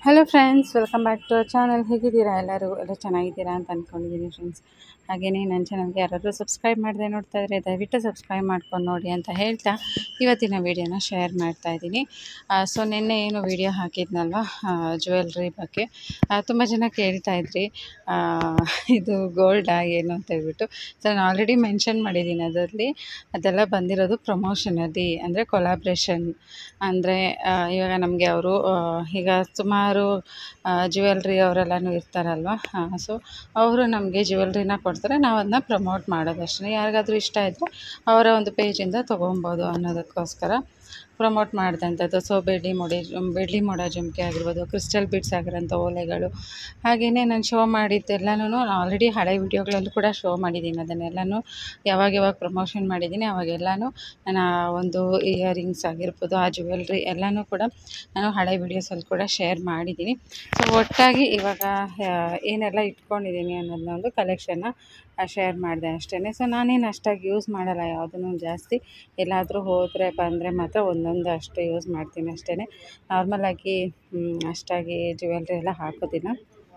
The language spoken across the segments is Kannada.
hello friends welcome back to our channel ಹೇಗಿದ್ದೀರಾ ಎಲ್ಲರೂ ಎಲ್ಲ ಚೆನ್ನಾಗಿದ್ದೀರಾ ಅಂತ ಅಂದ್ಕೊಂಡಿದ್ದೀನಿ ಫ್ರೆಂಡ್ಸ್ ಹಾಗೆಯೇ ನನ್ನ ಚಾನಲ್ಗೆ ಯಾರಾದರೂ ಸಬ್ಸ್ಕ್ರೈಬ್ ಮಾಡದೆ ನೋಡ್ತಾ ಇದ್ದರೆ ದಯವಿಟ್ಟು ಸಬ್ಸ್ಕ್ರೈಬ್ ಮಾಡ್ಕೊಂಡು ನೋಡಿ ಅಂತ ಹೇಳ್ತಾ ಇವತ್ತಿನ ವೀಡಿಯೋನ ಶೇರ್ ಮಾಡ್ತಾ ಇದ್ದೀನಿ ಸೊ ನಿನ್ನೆ ಏನು ವೀಡಿಯೋ ಹಾಕಿದ್ನಲ್ವ ಜ್ಯುವೆಲ್ರಿ ಬಗ್ಗೆ ತುಂಬ ಜನ ಕೇಳ್ತಾ ಇದ್ರಿ ಆ, ಇದು ಗೋಲ್ಡಾ ಏನು ಅಂತ ಹೇಳ್ಬಿಟ್ಟು ಸೊ ನಾನು ಆಲ್ರೆಡಿ ಮೆನ್ಷನ್ ಮಾಡಿದ್ದೀನಿ ಅದರಲ್ಲಿ ಅದೆಲ್ಲ ಬಂದಿರೋದು ಪ್ರಮೋಷನಲ್ಲಿ ಅಂದರೆ ಕೊಲಾಬ್ರೇಷನ್ ಅಂದರೆ ಇವಾಗ ನಮಗೆ ಅವರು ಈಗ ಸುಮಾರು ಜ್ಯುವೆಲ್ರಿ ಅವರೆಲ್ಲನೂ ಇರ್ತಾರಲ್ವ ಸೊ ಅವರು ನಮಗೆ ಜ್ಯುವೆಲ್ರಿನ ಕೊಡ್ತಾರೆ ನಾವು ಅದನ್ನ ಪ್ರಮೋಟ್ ಮಾಡೋದು ಅಷ್ಟೇ ಯಾರಿಗಾದ್ರೂ ಇಷ್ಟ ಇದ್ದರೆ ಅವರ ಒಂದು ಪೇಜಿಂದ ತೊಗೊಬೋದು ಅನ್ನೋದಕ್ಕೋಸ್ಕರ ಪ್ರಮೋಟ್ ಮಾಡಿದಂಥದ್ದು ಸೊ ಬೆಳ್ಳಿ ಮೊಡಿ ಬೆಳ್ಳಿ ಮೊಡ ಜುಮ್ಕಿ ಆಗಿರ್ಬೋದು ಕ್ರಿಸ್ಟಲ್ ಬೀಡ್ಸ್ ಆಗಿರೋಂಥ ಓಲೆಗಳು ಹಾಗೆಯೇ ನಾನು ಶೋ ಮಾಡಿದ್ದೆಲ್ಲನೂ ನಾನು ಆಲ್ರೆಡಿ ಹಳೆ ವೀಡಿಯೋಗಳಲ್ಲೂ ಕೂಡ ಶೋ ಮಾಡಿದ್ದೀನಿ ಅದನ್ನೆಲ್ಲನೂ ಯಾವಾಗ ಯಾವಾಗ ಪ್ರಮೋಷನ್ ಮಾಡಿದ್ದೀನಿ ಅವಾಗೆಲ್ಲನೂ ನಾನು ಆ ಒಂದು ಇಯರಿಂಗ್ಸ್ ಆಗಿರ್ಬೋದು ಆ ಜ್ಯುವೆಲ್ರಿ ಎಲ್ಲನೂ ಕೂಡ ನಾನು ಹಳೆ ವೀಡಿಯೋಸಲ್ಲಿ ಕೂಡ ಶೇರ್ ಮಾಡಿದ್ದೀನಿ ಸೊ ಒಟ್ಟಾಗಿ ಇವಾಗ ಆ, ಏನೆಲ್ಲ ಇಟ್ಕೊಂಡಿದ್ದೀನಿ ಅನ್ನೋದನ್ನ ಒಂದು ಕಲೆಕ್ಷನ್ನ ಶೇರ್ ಮಾಡಿದೆ ಅಷ್ಟೇ ಸೊ ನಾನೇನು ಅಷ್ಟಾಗಿ ಯೂಸ್ ಮಾಡಲ್ಲ ಯಾವುದನ್ನು ಜಾಸ್ತಿ ಎಲ್ಲಾದರೂ ಹೋದರೆ ಬಂದರೆ ಮಾತ್ರ ಒಂದೊಂದು ಅಷ್ಟು ಯೂಸ್ ಮಾಡ್ತೀನಿ ಅಷ್ಟೇ ನಾರ್ಮಲಾಗಿ ಅಷ್ಟಾಗಿ ಜ್ಯುವೆಲ್ರಿ ಎಲ್ಲ ಹಾಕೋದಿಲ್ಲ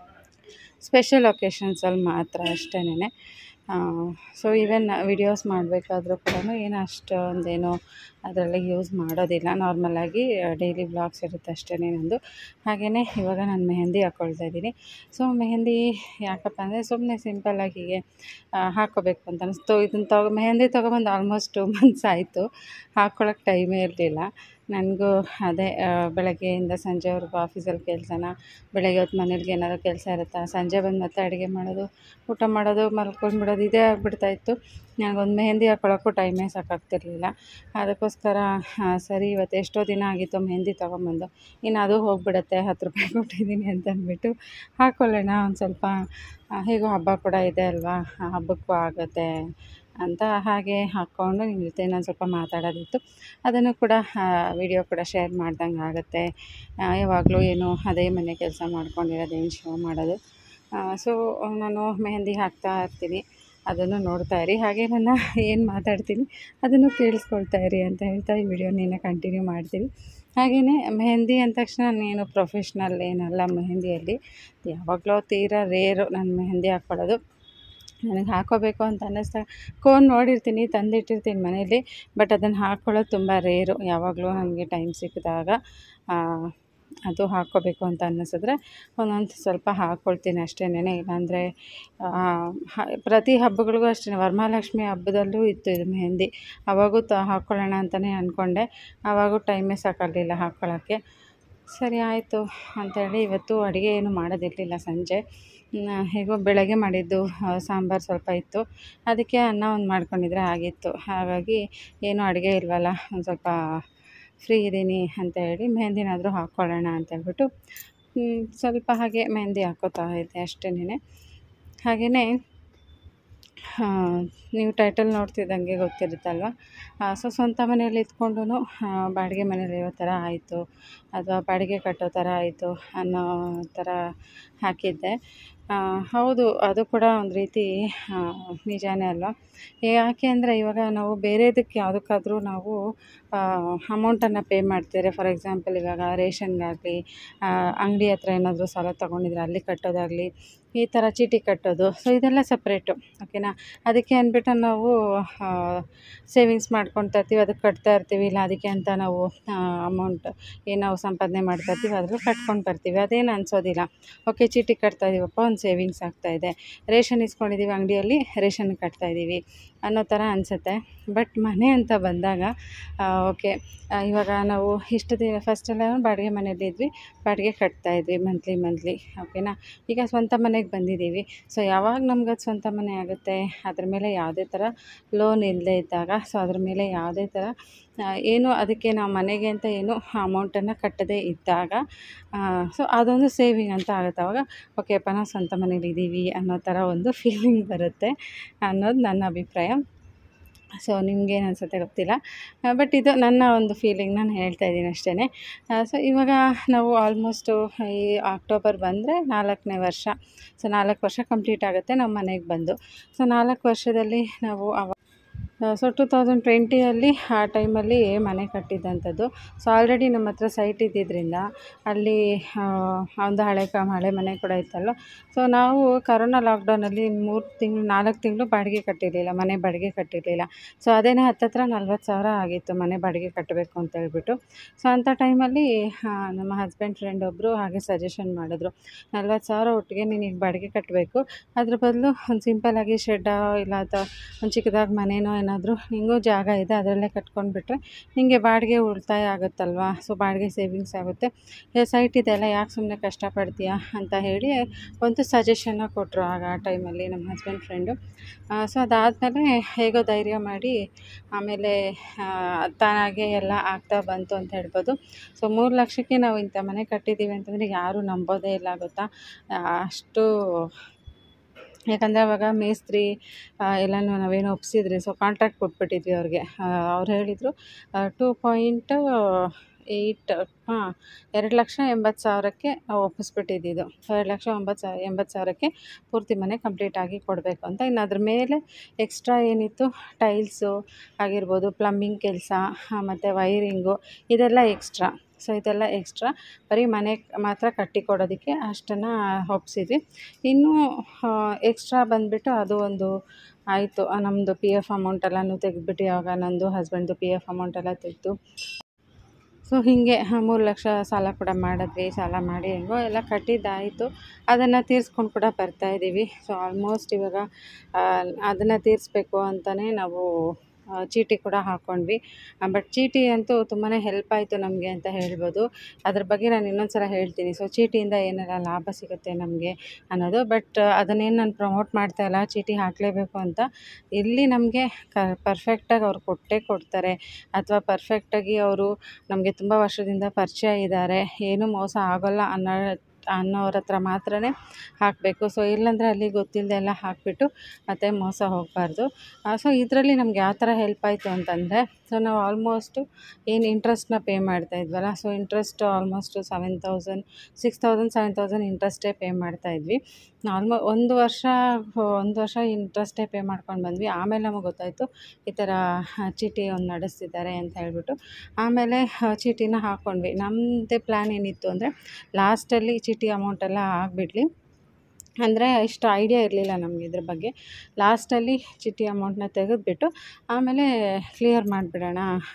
ಸ್ಪೆಷಲ್ ಒಕೇಶನ್ಸಲ್ಲಿ ಮಾತ್ರ ಅಷ್ಟೇನೆ ಸೊ ಈವನ್ ವಿಡಿಯೋಸ್ ಮಾಡಬೇಕಾದ್ರೂ ಕೂಡ ಏನು ಅಷ್ಟೊಂದೇನು ಅದರಲ್ಲಿ ಯೂಸ್ ಮಾಡೋದಿಲ್ಲ ನಾರ್ಮಲಾಗಿ ಡೈಲಿ ಬ್ಲಾಗ್ಸ್ ಇರುತ್ತೆ ಅಷ್ಟೇ ನಂದು ಹಾಗೆಯೇ ಇವಾಗ ನಾನು ಮೆಹಂದಿ ಹಾಕ್ಕೊಳ್ತಾ ಇದ್ದೀನಿ ಸೊ ಮೆಹಂದಿ ಯಾಕಪ್ಪ ಅಂದರೆ ಸುಮ್ಮನೆ ಸಿಂಪಲ್ಲಾಗಿ ಹೀಗೆ ಆ, ಹಾಕ್ಕೋಬೇಕು ಅಂತ ಅನಿಸ್ತು ಇದನ್ನು ತಗೊ ಮೆಹಂದಿ ತೊಗೊಬಂದು ಆಲ್ಮೋಸ್ಟ್ ಟೂ ಮಂತ್ಸ್ ಆಯಿತು ಹಾಕ್ಕೊಳಕ್ಕೆ ಟೈಮೇ ಇರಲಿಲ್ಲ ನನಗೂ ಅದೇ ಆ, ಬೆಳಗ್ಗೆಯಿಂದ ಸಂಜೆವರೆಗೂ ಆಫೀಸಲ್ಲಿ ಕೆಲಸನ ಬೆಳಗ್ಗೆ ಹೊತ್ತು ಮನೇಲಿ ಏನಾದ್ರು ಕೆಲಸ ಇರುತ್ತಾ ಸಂಜೆ ಬಂದು ಮತ್ತೆ ಅಡುಗೆ ಮಾಡೋದು ಊಟ ಮಾಡೋದು ಮಲ್ಕೊಂಡ್ಬಿಡೋದು ಇದೇ ಆಗ್ಬಿಡ್ತಾಯಿತ್ತು ನನಗೊಂದು ಮೆಹಂದಿ ಹಾಕ್ಕೊಳಕ್ಕೂ ಟೈಮೇ ಸಾಕಾಗ್ತಿರ್ಲಿಲ್ಲ ಅದಕ್ಕೋಸ್ಕರ ಆ, ಸರಿ ಇವತ್ತು ಎಷ್ಟೋ ದಿನ ಆಗಿತ್ತು ಮೆಹಂದಿ ತೊಗೊಂಬಂದು ಇನ್ನು ಅದು ಹೋಗ್ಬಿಡುತ್ತೆ ಹತ್ತು ರೂಪಾಯಿ ಕೊಟ್ಟಿದ್ದೀನಿ ಅಂತ ಅಂದ್ಬಿಟ್ಟು ಹಾಕ್ಕೊಳ್ಳೋಣ ಒಂದು ಸ್ವಲ್ಪ ಆ, ಹೇಗೂ ಹಬ್ಬ ಕೂಡ ಇದೆ ಅಲ್ವಾ ಆ ಹಬ್ಬಕ್ಕೂ ಆಗುತ್ತೆ ಅಂತ ಹಾಗೆ ಹಾಕ್ಕೊಂಡು ನಿಮ್ಮ ಜೊತೆ ನಾನು ಸ್ವಲ್ಪ ಮಾತಾಡೋದಿತ್ತು ಅದನ್ನು ಕೂಡ ವಿಡಿಯೋ ಕೂಡ ಶೇರ್ ಮಾಡ್ದಂಗೆ ಆಗುತ್ತೆ ಆ, ಯಾವಾಗಲೂ ಏನು ಅದೇ ಮನೆ ಕೆಲಸ ಮಾಡ್ಕೊಂಡಿರೋದೇನು ಶೋ ಮಾಡೋದು ಸೊ ನಾನು ಮೆಹಂದಿ ಹಾಕ್ತಾ ಇರ್ತೀನಿ ಅದನ್ನು ನೋಡ್ತಾ ಇರಿ ಹಾಗೆ ನನ್ನ ಏನು ಮಾತಾಡ್ತೀನಿ ಅದನ್ನು ಕೇಳಿಸ್ಕೊಳ್ತಾ ಇರಿ ಅಂತ ಹೇಳ್ತಾ ಈ ವಿಡಿಯೋನ ಕಂಟಿನ್ಯೂ ಮಾಡ್ತೀನಿ ಹಾಗೆಯೇ ಮೆಹಂದಿ ಅಂದ ತಕ್ಷಣ ನಾನೇನು ಪ್ರೊಫೆಷ್ನಲ್ ಏನಲ್ಲ ಮೆಹಂದಿಯಲ್ಲಿ ಯಾವಾಗಲೂ ತೀರಾ ರೇರು ನಾನು ಮೆಹಂದಿ ಹಾಕ್ಕೊಳ್ಳೋದು ನನಗೆ ಹಾಕ್ಕೋಬೇಕು ಅಂತ ಅನ್ನಿಸ್ದಾಗ ಕೋನ್ ನೋಡಿರ್ತೀನಿ ತಂದಿಟ್ಟಿರ್ತೀನಿ ಮನೇಲಿ ಬಟ್ ಅದನ್ನು ಹಾಕ್ಕೊಳ್ಳೋದು ತುಂಬ ರೇರು ಯಾವಾಗಲೂ ನನಗೆ ಟೈಮ್ ಸಿಕ್ಕಿದಾಗ ಆ, ಅದು ಹಾಕ್ಕೋಬೇಕು ಅಂತ ಅನ್ನಿಸಿದ್ರೆ ಒಂದೊಂದು ಸ್ವಲ್ಪ ಹಾಕ್ಕೊಳ್ತೀನಿ ಅಷ್ಟೇನೆ ಇಲ್ಲಾಂದರೆ ಪ್ರತಿ ಹಬ್ಬಗಳಿಗೂ ಅಷ್ಟೇ ವರಮಹಾಲಕ್ಷ್ಮಿ ಹಬ್ಬದಲ್ಲೂ ಇತ್ತು ಇದು ಮೆಹಂದಿ ಅವಾಗೂ ತ ಹಾಕ್ಕೊಳ್ಳೋಣ ಅಂತಲೇ ಅಂದ್ಕೊಂಡೆ ಆವಾಗೂ ಟೈಮೇ ಸಾಕಾಗಲಿಲ್ಲ ಹಾಕ್ಕೊಳ್ಳೋಕ್ಕೆ ಸರಿ ಆಯಿತು ಅಂತೇಳಿ ಇವತ್ತು ಅಡುಗೆ ಏನು ಮಾಡೋದಿರಲಿಲ್ಲ ಸಂಜೆ ನ- ಹೇಗೋ ಬೆಳಗ್ಗೆ ಮಾಡಿದ್ದು ಆ, ಸಾಂಬಾರು ಸ್ವಲ್ಪ ಇತ್ತು ಅದಕ್ಕೆ ಅನ್ನ ಒಂದು ಮಾಡ್ಕೊಂಡಿದ್ರೆ ಆಗಿತ್ತು ಹಾಗಾಗಿ ಏನು ಅಡುಗೆ ಇಲ್ವಲ್ಲ ಒಂದು ಸ್ವಲ್ಪ ಫ್ರೀ ಇದ್ದೀನಿ ಅಂತ ಹೇಳಿ ಮೆಹಂದಿನಾದರೂ ಹಾಕ್ಕೊಳ್ಳೋಣ ಅಂತೇಳ್ಬಿಟ್ಟು ಹ್ಮ್, ಸ್ವಲ್ಪ ಹಾಗೆ ಮೆಹಂದಿ ಹಾಕ್ಕೋತಾ ಇದ್ದೆ ಅಷ್ಟೇನೆ ಹಾಗೆಯೇ ನೀವು ಟೈಟಲ್ ನೋಡ್ತಿದ್ದಂಗೆ ಗೊತ್ತಿರುತ್ತಲ್ವ ಸೊ ಸ್ವಂತ ಮನೆಯಲ್ಲಿ ಇದ್ಕೊಂಡು ಬಾಡಿಗೆ ಮನೇಲಿ ಇರೋ ಥರ ಆಯಿತು ಅಥವಾ ಬಾಡಿಗೆ ಕಟ್ಟೋ ಥರ ಆಯಿತು ಅನ್ನೋ ಥರ ಹಾಕಿದ್ದೆ ಆ, ಹೌದು ಅದು ಕೂಡ ಒಂದು ರೀತಿ ಆ, ನಿಜಾನೇ ಅಲ್ವಾ ಯಾಕೆ ಅಂದರೆ ಇವಾಗ ನಾವು ಬೇರೆದಕ್ಕೆ ಯಾವುದಕ್ಕಾದ್ರೂ ನಾವು ಅಮೌಂಟನ್ನು ಪೇ ಮಾಡ್ತಿದ್ರೆ ಫಾರ್ ಎಕ್ಸಾಂಪಲ್ ಇವಾಗ ರೇಷನ್ಗಾಗಲಿ ಅಂಗಡಿ ಹತ್ರ ಏನಾದರೂ ಸಾಲ ತೊಗೊಂಡಿದ್ರೆ ಅಲ್ಲಿ ಕಟ್ಟೋದಾಗಲಿ ಈ ಥರ ಚೀಟಿ ಕಟ್ಟೋದು ಸೊ ಇದೆಲ್ಲ ಸಪ್ರೇಟು ಓಕೆನಾ ಅದಕ್ಕೆ ಅಂದ್ಬಿಟ್ಟು ನಾವು ಸೇವಿಂಗ್ಸ್ ಮಾಡ್ಕೊಳ್ತಾ ಇರ್ತೀವಿ ಅದಕ್ಕೆ ಕಟ್ತಾ ಇರ್ತೀವಿ ಇಲ್ಲ ಅದಕ್ಕೆ ಅಂತ ನಾವು ಅಮೌಂಟ್ ಏನು ನಾವು ಸಂಪಾದನೆ ಮಾಡ್ತಾ ಇರ್ತೀವಿ ಅದ್ರಲ್ಲಿ ಕಟ್ಕೊಂಡು ಬರ್ತೀವಿ ಅದೇನು ಅನಿಸೋದಿಲ್ಲ ಓಕೆ ಚೀಟಿ ಕಟ್ತಾ ಇದೀವಪ್ಪ ಒಂದು ಸೇವಿಂಗ್ಸ್ ಆಗ್ತಾಯಿದೆ ರೇಷನ್ ಇಸ್ಕೊಂಡಿದ್ದೀವಿ ಅಂಗಡಿಯಲ್ಲಿ ರೇಷನ್ ಕಟ್ತಾ ಇದ್ದೀವಿ ಅನ್ನೋ ಥರ ಅನಿಸುತ್ತೆ ಬಟ್ ಮನೆ ಅಂತ ಬಂದಾಗ ಓಕೆ ಇವಾಗ ನಾವು ಇಷ್ಟು ದಿನ ಫಸ್ಟೆಲ್ಲ ಬಾಡಿಗೆ ಮನೇಲಿ ಇದ್ವಿ ಬಾಡಿಗೆ ಕಟ್ತಾ ಇದ್ವಿ ಮಂತ್ಲಿ ಮಂತ್ಲಿ ಓಕೆನಾ ಈಗ ಸ್ವಂತ ಮನೆಗೆ ಬಂದಿದ್ದೀವಿ ಸೊ ಯಾವಾಗ ನಮ್ಗೆ ಅದು ಸ್ವಂತ ಮನೆ ಆಗುತ್ತೆ ಅದ್ರ ಮೇಲೆ ಯಾವುದೇ ಥರ ಲೋನ್ ಇಲ್ಲದೇ ಇದ್ದಾಗ ಸೊ ಅದ್ರ ಮೇಲೆ ಯಾವುದೇ ಥರ ಆ, ಏನು ಅದಕ್ಕೆ ನಾವು ಮನೆಗೆ ಅಂತ ಏನು ಅಮೌಂಟನ್ನು ಕಟ್ಟದೇ ಇದ್ದಾಗ ಸೊ ಅದೊಂದು ಸೇವಿಂಗ್ ಅಂತ ಆಗುತ್ತೆ ಅವಾಗ ಓಕೆಪ್ಪ ನಾವು ಸ್ವಂತ ಮನೇಲಿ ಇದ್ದೀವಿ ಅನ್ನೋ ಥರ ಒಂದು ಫೀಲಿಂಗ್ ಬರುತ್ತೆ ಅನ್ನೋದು ನನ್ನ ಅಭಿಪ್ರಾಯ ಸೊ ನಿಮ್ಗೇನು ಅನಿಸುತ್ತೆ ಗೊತ್ತಿಲ್ಲ ಬಟ್ ಇದು ನನ್ನ ಒಂದು ಫೀಲಿಂಗ್ ನಾನು ಹೇಳ್ತಾ ಇದ್ದೀನಿ ಅಷ್ಟೇ ಸೊ ಇವಾಗ ನಾವು ಆಲ್ಮೋಸ್ಟು ಈ ಅಕ್ಟೋಬರ್ ಬಂದರೆ ನಾಲ್ಕನೇ ವರ್ಷ ಸೊ ನಾಲ್ಕು ವರ್ಷ ಕಂಪ್ಲೀಟ್ ಆಗುತ್ತೆ ನಮ್ಮ ಮನೆಗೆ ಬಂದು ಸೊ ನಾಲ್ಕು ವರ್ಷದಲ್ಲಿ ನಾವು ಅವ ಸೊ ಟು ತೌಸಂಡ್ ಟ್ವೆಂಟಿಯಲ್ಲಿ ಆ ಟೈಮಲ್ಲಿ ಮನೆ ಕಟ್ಟಿದ್ದಂಥದ್ದು ಸೊ ಆಲ್ರೆಡಿ ನಮ್ಮ ಹತ್ರ ಸೈಟ್ ಇದ್ದಿದ್ದರಿಂದ ಅಲ್ಲಿ ಒಂದು ಹಳೆ ಕ ಹಳೆ ಮನೆ ಕೂಡ ಇತ್ತಲ್ಲ ಸೊ ನಾವು ಕರೋನಾ ಲಾಕ್ಡೌನಲ್ಲಿ ಮೂರು ತಿಂಗಳು ನಾಲ್ಕು ತಿಂಗಳು ಬಾಡಿಗೆ ಕಟ್ಟಿರಲಿಲ್ಲ ಮನೆ ಬಾಡಿಗೆ ಕಟ್ಟಿರಲಿಲ್ಲ ಸೊ ಅದೇನೇ ಹತ್ತತ್ರ ನಲ್ವತ್ತು ಸಾವಿರ ಆಗಿತ್ತು ಮನೆ ಬಾಡಿಗೆ ಕಟ್ಟಬೇಕು ಅಂತ ಹೇಳ್ಬಿಟ್ಟು ಸೊ ಅಂಥ ಟೈಮಲ್ಲಿ ನಮ್ಮ ಹಸ್ಬೆಂಡ್ ಫ್ರೆಂಡ್ ಒಬ್ಬರು ಹಾಗೆ ಸಜೆಷನ್ ಮಾಡಿದ್ರು ನಲ್ವತ್ತು ಸಾವಿರ ಒಟ್ಟಿಗೆ ನೀನು ಈಗ ಬಾಡಿಗೆ ಕಟ್ಟಬೇಕು ಅದ್ರ ಬದಲು ಒಂದು ಸಿಂಪಲ್ಲಾಗಿ ಶೆಡ್ಡ ಇಲ್ಲ ಅಥವಾ ಒಂದು ಚಿಕ್ಕದಾಗಿ ಮನೆನೋ ಏನಾದರೂ ನಿಂಗೂ ಜಾಗ ಇದೆ ಅದರಲ್ಲೇ ಕಟ್ಕೊಂಡ್ಬಿಟ್ರೆ ನಿನಗೆ ಬಾಡಿಗೆ ಉಳಿತಾಯ ಆಗುತ್ತಲ್ವಾ ಸೊ ಬಾಡಿಗೆ ಸೇವಿಂಗ್ಸ್ ಆಗುತ್ತೆ ಸೈಟ್ ಇದೆಲ್ಲ ಯಾಕೆ ಸುಮ್ಮನೆ ಕಷ್ಟಪಡ್ತೀಯಾ ಅಂತ ಹೇಳಿ ಒಂದು ಸಜೆಷನ್ನ ಕೊಟ್ಟರು ಆಗ ಆ ಟೈಮಲ್ಲಿ ನಮ್ಮ ಹಸ್ಬೆಂಡ್ ಫ್ರೆಂಡು ಸೊ ಅದಾದಮೇಲೆ ಹೇಗೋ ಧೈರ್ಯ ಮಾಡಿ ಆಮೇಲೆ ತಾನಾಗೆ ಎಲ್ಲ ಆಗ್ತಾ ಬಂತು ಅಂತ ಹೇಳ್ಬೋದು ಸೊ ಮೂರು ಲಕ್ಷಕ್ಕೆ ನಾವು ಇಂಥ ಮನೆ ಕಟ್ಟಿದ್ದೀವಿ ಅಂತಂದರೆ ಯಾರೂ ನಂಬೋದೇ ಇಲ್ಲ ಗೊತ್ತಾ ಅಷ್ಟು ಯಾಕಂದರೆ ಅವಾಗ ಮೇಸ್ತ್ರಿ ಎಲ್ಲನೂ ನಾವೇನೋ ಒಪ್ಸಿದ್ರಿ ಸೊ ಕಾಂಟ್ರಾಕ್ಟ್ ಕೊಟ್ಬಿಟ್ಟಿದ್ವಿ ಅವ್ರಿಗೆ ಅವ್ರು ಹೇಳಿದರು ಟೂ ಪಾಯಿಂಟ್ ಏಯ್ಟ್ ಹಾಂ ಎರಡು ಲಕ್ಷ ಎಂಬತ್ತು ಸಾವಿರಕ್ಕೆ ಒಪ್ಪಿಸ್ಬಿಟ್ಟಿದ್ದಿದ್ದು ಎರಡು ಲಕ್ಷ ಒಂಬತ್ತು ಸಾವಿರ ಎಂಬತ್ತು ಸಾವಿರಕ್ಕೆ ಪೂರ್ತಿ ಮನೆ ಕಂಪ್ಲೀಟಾಗಿ ಕೊಡಬೇಕು ಅಂತ ಇನ್ನು ಅದ್ರ ಮೇಲೆ ಎಕ್ಸ್ಟ್ರಾ ಏನಿತ್ತು ಟೈಲ್ಸು ಆಗಿರ್ಬೋದು ಪ್ಲಂಬಿಂಗ್ ಕೆಲಸ ಮತ್ತು ವೈರಿಂಗು ಇದೆಲ್ಲ ಎಕ್ಸ್ಟ್ರಾ ಸೊ ಇದೆಲ್ಲ ಎಕ್ಸ್ಟ್ರಾ ಬರೀ ಮನೆಗೆ ಮಾತ್ರ ಕಟ್ಟಿ ಕೊಡೋದಕ್ಕೆ ಅಷ್ಟನ್ನು ಒಪ್ಸಿದ್ವಿ ಇನ್ನೂ ಎಕ್ಸ್ಟ್ರಾ ಬಂದುಬಿಟ್ಟು ಅದು ಒಂದು ಆಯಿತು ನಮ್ಮದು ಪಿ ಎಫ್ ಅಮೌಂಟ್ ಎಲ್ಲನೂ ತೆಗೆದ್ಬಿಟ್ಟು ಆವಾಗ ನಂದು ಹಸ್ಬೆಂಡ್ದು ಪಿ ಎಫ್ ಅಮೌಂಟ್ ಎಲ್ಲ ತೆಗೆದು ಸೊ ಹೀಗೆ ಮೂರು ಲಕ್ಷ ಸಾಲ ಕೂಡ ಮಾಡಿದ್ವಿ ಸಾಲ ಮಾಡಿ ಹೆಂಗೋ ಎಲ್ಲ ಕಟ್ಟಿದ್ದಾಯಿತು ಅದನ್ನು ತೀರ್ಸ್ಕೊಂಡು ಕೂಡ ಬರ್ತಾಯಿದ್ದೀವಿ ಸೊ ಆಲ್ಮೋಸ್ಟ್ ಇವಾಗ ಅದನ್ನು ತೀರಿಸ್ಬೇಕು ಅಂತಲೇ ನಾವು ಚೀಟಿ ಕೂಡ ಹಾಕ್ಕೊಂಡ್ವಿ ಬಟ್ ಚೀಟಿ ಅಂತೂ ತುಂಬಾ ಹೆಲ್ಪ್ ಆಯಿತು ನಮಗೆ ಅಂತ ಹೇಳ್ಬೋದು ಅದ್ರ ಬಗ್ಗೆ ನಾನು ಇನ್ನೊಂದು ಸಲ ಹೇಳ್ತೀನಿ ಸೊ ಚೀಟಿಯಿಂದ ಏನೆಲ್ಲ ಲಾಭ ಸಿಗುತ್ತೆ ನಮಗೆ ಅನ್ನೋದು ಬಟ್ ಅದನ್ನೇನು ನಾನು ಪ್ರಮೋಟ್ ಮಾಡ್ತಾ ಇಲ್ಲ ಚೀಟಿ ಹಾಕಲೇಬೇಕು ಅಂತ ಇಲ್ಲಿ ನಮಗೆ ಕ ಪರ್ಫೆಕ್ಟಾಗಿ ಅವ್ರು ಕೊಟ್ಟೇ ಕೊಡ್ತಾರೆ ಅಥವಾ ಪರ್ಫೆಕ್ಟಾಗಿ ಅವರು ನಮಗೆ ತುಂಬ ವರ್ಷದಿಂದ ಪರಿಚಯ ಇದ್ದಾರೆ ಏನೂ ಮೋಸ ಆಗೋಲ್ಲ ಅನ್ನೋ ಅನ್ನೋರ ಹತ್ರ ಮಾತ್ರನೇ ಹಾಕಬೇಕು ಸೊ ಇಲ್ಲಾಂದರೆ ಅಲ್ಲಿ ಗೊತ್ತಿಲ್ಲದೆ ಎಲ್ಲ ಹಾಕಿಬಿಟ್ಟು ಮತ್ತೆ ಮೋಸ ಹೋಗಬಾರ್ದು ಸೊ ಇದರಲ್ಲಿ ನಮ್ಗೆ ಯಾವ ಥರ ಹೆಲ್ಪ್ ಆಯಿತು ಅಂತಂದರೆ ಸೊ ನಾವು ಆಲ್ಮೋಸ್ಟು ಏನು ಇಂಟ್ರೆಸ್ಟ್ನ ಪೇ ಮಾಡ್ತಾ ಇದ್ವಲ್ಲ so interest almost seven thousand six thousand seven thousand ಇಂಟ್ರೆಸ್ಟೇ ಪೇ ಮಾಡ್ತಾಯಿದ್ವಿ ಆಲ್ಮೋ ಒಂದು ವರ್ಷ ಒಂದು ವರ್ಷ ಇಂಟ್ರೆಸ್ಟೇ ಪೇ ಮಾಡ್ಕೊಂಡು ಬಂದ್ವಿ ಆಮೇಲೆ ನಮಗೆ ಗೊತ್ತಾಯಿತು ಈ ಥರ ಚೀಟಿ ಒಂದು ನಡೆಸ್ತಿದ್ದಾರೆ ಅಂತ ಹೇಳ್ಬಿಟ್ಟು ಆಮೇಲೆ ಚೀಟಿನ ಹಾಕ್ಕೊಂಡ್ವಿ ನಮ್ಮದೇ ಪ್ಲ್ಯಾನ್ ಏನಿತ್ತು ಅಂದರೆ ಲಾಸ್ಟಲ್ಲಿ ಚೀಟಿ ಅಮೌಂಟೆಲ್ಲ ಆಗಿಬಿಡ್ಲಿ ಅಂದರೆ ಇಷ್ಟು ಐಡಿಯಾ ಇರಲಿಲ್ಲ ನಮಗೆ ಇದ್ರ ಬಗ್ಗೆ ಲಾಸ್ಟಲ್ಲಿ ಚೀಟಿ ಅಮೌಂಟನ್ನ ತೆಗೆದ್ಬಿಟ್ಟು ಆಮೇಲೆ ಕ್ಲಿಯರ್ ಮಾಡಿಬಿಡೋಣ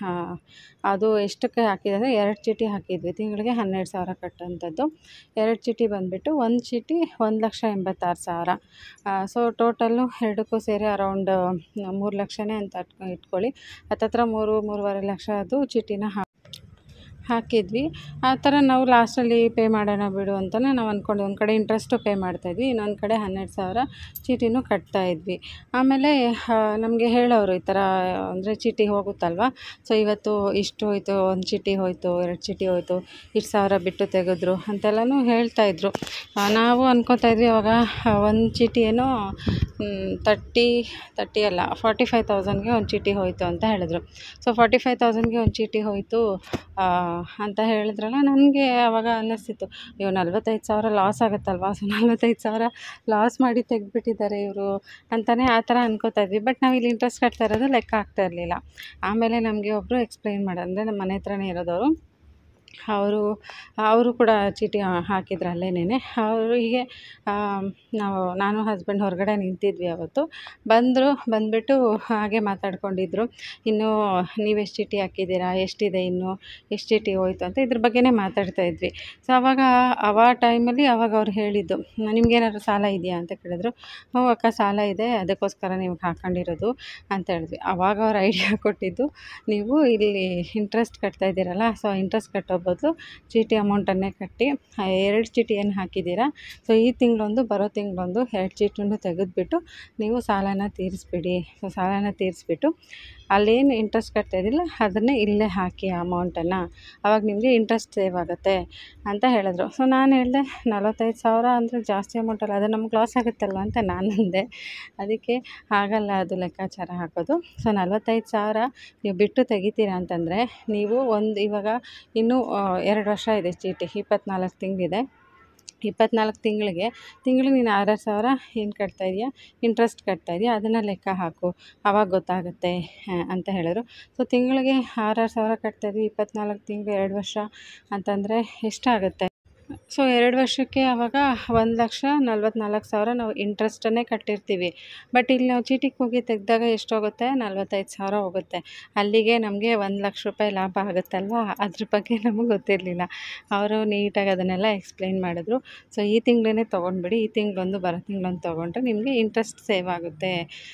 ಅದು ಎಷ್ಟಕ್ಕೆ ಹಾಕಿದೆ ಅಂದರೆ ಎರಡು ಚೀಟಿ ಹಾಕಿದ್ವಿ ತಿಂಗಳಿಗೆ ಹನ್ನೆರಡು ಸಾವಿರ ಕಟ್ಟೋಂಥದ್ದು ಎರಡು ಚೀಟಿ ಬಂದುಬಿಟ್ಟು ಒಂದು ಚೀಟಿ ಒಂದು ಲಕ್ಷ ಎಂಬತ್ತಾರು ಸಾವಿರ ಸೊ ಟೋಟಲ್ಲು ಎರಡಕ್ಕೂ ಸೇರಿ ಅರೌಂಡ್ ಮೂರು ಲಕ್ಷನೇ ಅಂತ ಇಟ್ಕೊಳ್ಳಿ ಹತ್ತತ್ರ ಮೂರು ಮೂರುವರೆ ಲಕ್ಷ ಅದು ಚೀಟಿನ ಹಾಕಿ ಹಾಕಿದ್ವಿ ಆ ಥರ ನಾವು ಲಾಸ್ಟಲ್ಲಿ ಪೇ ಮಾಡೋಣ ಬಿಡು ಅಂತಲೇ ನಾವು ಅಂದ್ಕೊಂಡ್ವಿ ಒಂದು ಕಡೆ ಇಂಟ್ರೆಸ್ಟು ಪೇ ಮಾಡ್ತಾಯಿದ್ವಿ ಇನ್ನೊಂದು ಕಡೆ ಹನ್ನೆರಡು ಸಾವಿರ ಚೀಟಿನೂ ಕಟ್ತಾಯಿದ್ವಿ ಆಮೇಲೆ ನಮಗೆ ಹೇಳೋರು ಈ ಥರ ಅಂದರೆ ಚೀಟಿ ಹೋಗುತ್ತಲ್ವ ಸೊ ಇವತ್ತು ಇಷ್ಟು ಹೋಯ್ತು ಒಂದು ಚೀಟಿ ಹೋಯಿತು ಎರಡು ಚೀಟಿ ಹೋಯಿತು ಇಷ್ಟು ಸಾವಿರ ಬಿಟ್ಟು ತೆಗೆದ್ರು ಅಂತೆಲ್ಲನೂ ಹೇಳ್ತಾಯಿದ್ರು ನಾವು ಅನ್ಕೋತಾ ಇದ್ವಿ ಅವಾಗ ಒಂದು ಚೀಟಿ ಏನೋ ತರ್ಟಿ ತರ್ಟಿ ಅಲ್ಲ ಫಾರ್ಟಿ ಫೈವ್ ತೌಸಂಡ್ಗೆ ಒಂದು ಚೀಟಿ ಹೋಯಿತು ಅಂತ ಹೇಳಿದ್ರು ಸೊ ಫಾರ್ಟಿ ಫೈವ್ ತೌಸಂಡ್ಗೆ ಒಂದು ಚೀಟಿ ಹೋಯಿತು ಅಂತ ಹೇಳಿದ್ರಲ್ಲ ನನಗೆ ಆವಾಗ ಅನ್ನಿಸ್ತಿತ್ತು ಅಯ್ಯೋ ನಲ್ವತ್ತೈದು ಸಾವಿರ ಲಾಸ್ ಆಗುತ್ತಲ್ವಾ ಸೊ ನಲ್ವತ್ತೈದು ಸಾವಿರ ಲಾಸ್ ಮಾಡಿ ತೆಗೆದ್ಬಿಟ್ಟಿದ್ದಾರೆ ಇವರು ಅಂತಲೇ ಆ ಥರ ಅನ್ಕೋತಾ ಇದ್ವಿ ಬಟ್ ನಾವು ಇಲ್ಲಿ ಇಂಟ್ರೆಸ್ಟ್ ಕಟ್ತಾ ಇರೋದು ಲೆಕ್ಕ ಆಗ್ತಾ ಇರಲಿಲ್ಲ ಆಮೇಲೆ ನಮಗೆ ಒಬ್ಬರು ಎಕ್ಸ್ಪ್ಲೈನ್ ಮಾಡಿ ಅಂದರೆ ನಮ್ಮ ಮನೆ ಹತ್ರನೇ ಇರೋದವರು ಅವರು ಅವರು ಕೂಡ ಚೀಟಿ ಹಾಕಿದ್ರು ಅಲ್ಲೇನೇ ಅವರು ಹೀಗೆ ನಾವು ನಾನು ಹಸ್ಬೆಂಡ್ ಹೊರಗಡೆ ನಿಂತಿದ್ವಿ ಅವತ್ತು ಬಂದರು ಬಂದುಬಿಟ್ಟು ಹಾಗೆ ಮಾತಾಡ್ಕೊಂಡಿದ್ರು ಇನ್ನೂ ನೀವು ಎಷ್ಟು ಚೀಟಿ ಹಾಕಿದ್ದೀರಾ ಎಷ್ಟಿದೆ ಇನ್ನೂ ಎಷ್ಟು ಚೀಟಿ ಹೋಯ್ತು ಅಂತ ಇದ್ರ ಬಗ್ಗೆನೇ ಮಾತಾಡ್ತಾ ಇದ್ವಿ ಸೊ ಆವಾಗ ಆವ ಟೈಮಲ್ಲಿ ಆವಾಗ ಅವ್ರು ಹೇಳಿದ್ದು ನಿಮ್ಗೇನಾದ್ರು ಸಾಲ ಇದೆಯಾ ಅಂತ ಕೇಳಿದ್ರು ಹ್ಞೂ ಅಕ್ಕ ಸಾಲ ಇದೆ ಅದಕ್ಕೋಸ್ಕರ ನೀವು ಹಾಕ್ಕೊಂಡಿರೋದು ಅಂತ ಹೇಳಿದ್ವಿ ಆವಾಗ ಅವ್ರು ಐಡಿಯಾ ಕೊಟ್ಟಿದ್ದು ನೀವು ಇಲ್ಲಿ ಇಂಟ್ರೆಸ್ಟ್ ಕಟ್ತಾ ಇದ್ದೀರಲ್ಲ ಸೊ ಇಂಟ್ರೆಸ್ಟ್ ಕಟ್ಟೋ ಬದಲು ಚೀಟಿ ಅಮೌಂಟನ್ನೇ ಕಟ್ಟಿ ಎರಡು ಚೀಟಿ ಏನು ಹಾಕಿದ್ದೀರಾ ಸೊ ಈ ತಿಂಗಳೊಂದು ಬರೋ ತಿಂಗಳೊಂದು ಎರಡು ಚೀಟಿನೂ ತೆಗೆದ್ಬಿಟ್ಟು ನೀವು ಸಾಲನ ತೀರಿಸ್ಬಿಡಿ ಸೊ ಸಾಲನ ತೀರಿಸ್ಬಿಟ್ಟು ಅಲ್ಲೇನು ಇಂಟ್ರೆಸ್ಟ್ ಕಟ್ತಾ ಇದ್ದಿಲ್ಲ ಅದನ್ನೇ ಇಲ್ಲೇ ಹಾಕಿ ಆ ಅಮೌಂಟನ್ನು ಆವಾಗ ನಿಮಗೆ ಇಂಟ್ರೆಸ್ಟ್ ಸೇವ್ ಆಗುತ್ತೆ ಅಂತ ಹೇಳಿದ್ರು ಸೊ ನಾನು ಹೇಳಿದೆ ನಲವತ್ತೈದು ಸಾವಿರ ಅಂದರೆ ಜಾಸ್ತಿ ಅಮೌಂಟ್ ಅಲ್ಲ ಅದು ನಮ್ಗೆ ಲಾಸ್ ಆಗುತ್ತಲ್ವ ಅಂತ ನಾನು ಅಂದೆ ಅದಕ್ಕೆ ಆಗಲ್ಲ ಅದು ಲೆಕ್ಕಾಚಾರ ಹಾಕೋದು ಸೊ ನಲವತ್ತೈದು ಸಾವಿರ ನೀವು ಬಿಟ್ಟು ತೆಗಿತೀರಾ ಅಂತಂದರೆ ನೀವು ಒಂದು ಇವಾಗ ಇನ್ನೂ ಎರಡು ವರ್ಷ ಇದೆ ಚೀಟಿ ಇಪ್ಪತ್ನಾಲ್ಕು ತಿಂಗಳಿದೆ ಇಪ್ಪತ್ನಾಲ್ಕು ತಿಂಗಳಿಗೆ ತಿಂಗಳಿಗೆ ನೀನು ಆರಾರು ಸಾವಿರ ಏನು ಕಟ್ತಾ ಇದೆಯಾ ಇಂಟ್ರೆಸ್ಟ್ ಕಟ್ತಾ ಇದೆಯಾ ಅದನ್ನು ಲೆಕ್ಕ ಹಾಕು ಆವಾಗ ಗೊತ್ತಾಗುತ್ತೆ ಆ, ಅಂತ ಹೇಳಿದ್ರು ಸೊ ತಿಂಗಳಿಗೆ ಆರಾರು ಸಾವಿರ ಕಟ್ತಾ ಇದ್ವಿ ಇಪ್ಪತ್ನಾಲ್ಕು ತಿಂಗಳು ಎರಡು ವರ್ಷ ಅಂತಂದರೆ ಎಷ್ಟಾಗುತ್ತೆ ಸೊ ಎರಡು ವರ್ಷಕ್ಕೆ ಆವಾಗ ಒಂದು ಲಕ್ಷ ನಲ್ವತ್ನಾಲ್ಕು ಸಾವಿರ ನಾವು ಇಂಟ್ರೆಸ್ಟನ್ನೇ ಕಟ್ಟಿರ್ತೀವಿ ಬಟ್ ಇಲ್ಲಿ ನಾವು ಚೀಟಿಗೆ ಹೋಗಿ ತೆಗೆದಾಗ ಎಷ್ಟೋಗುತ್ತೆ ನಲ್ವತ್ತೈದು ಸಾವಿರ ಹೋಗುತ್ತೆ ಅಲ್ಲಿಗೆ ನಮಗೆ ಒಂದು ಲಕ್ಷ ರೂಪಾಯಿ ಲಾಭ ಆಗುತ್ತಲ್ವಾ ಅದ್ರ ಬಗ್ಗೆ ನಮಗೆ ಗೊತ್ತಿರಲಿಲ್ಲ ಅವರು ನೀಟಾಗಿ ಅದನ್ನೆಲ್ಲ ಎಕ್ಸ್ಪ್ಲೈನ್ ಮಾಡಿದ್ರು ಸೊ ಈ ತಿಂಗಳೇ ತೊಗೊಂಡ್ಬಿಡಿ ಈ ತಿಂಗಳೊಂದು ಬರೋ ತಿಂಗಳೊಂದು ತೊಗೊಂಡ್ರೆ ನಿಮಗೆ ಇಂಟ್ರೆಸ್ಟ್ ಸೇವ್ ಆಗುತ್ತೆ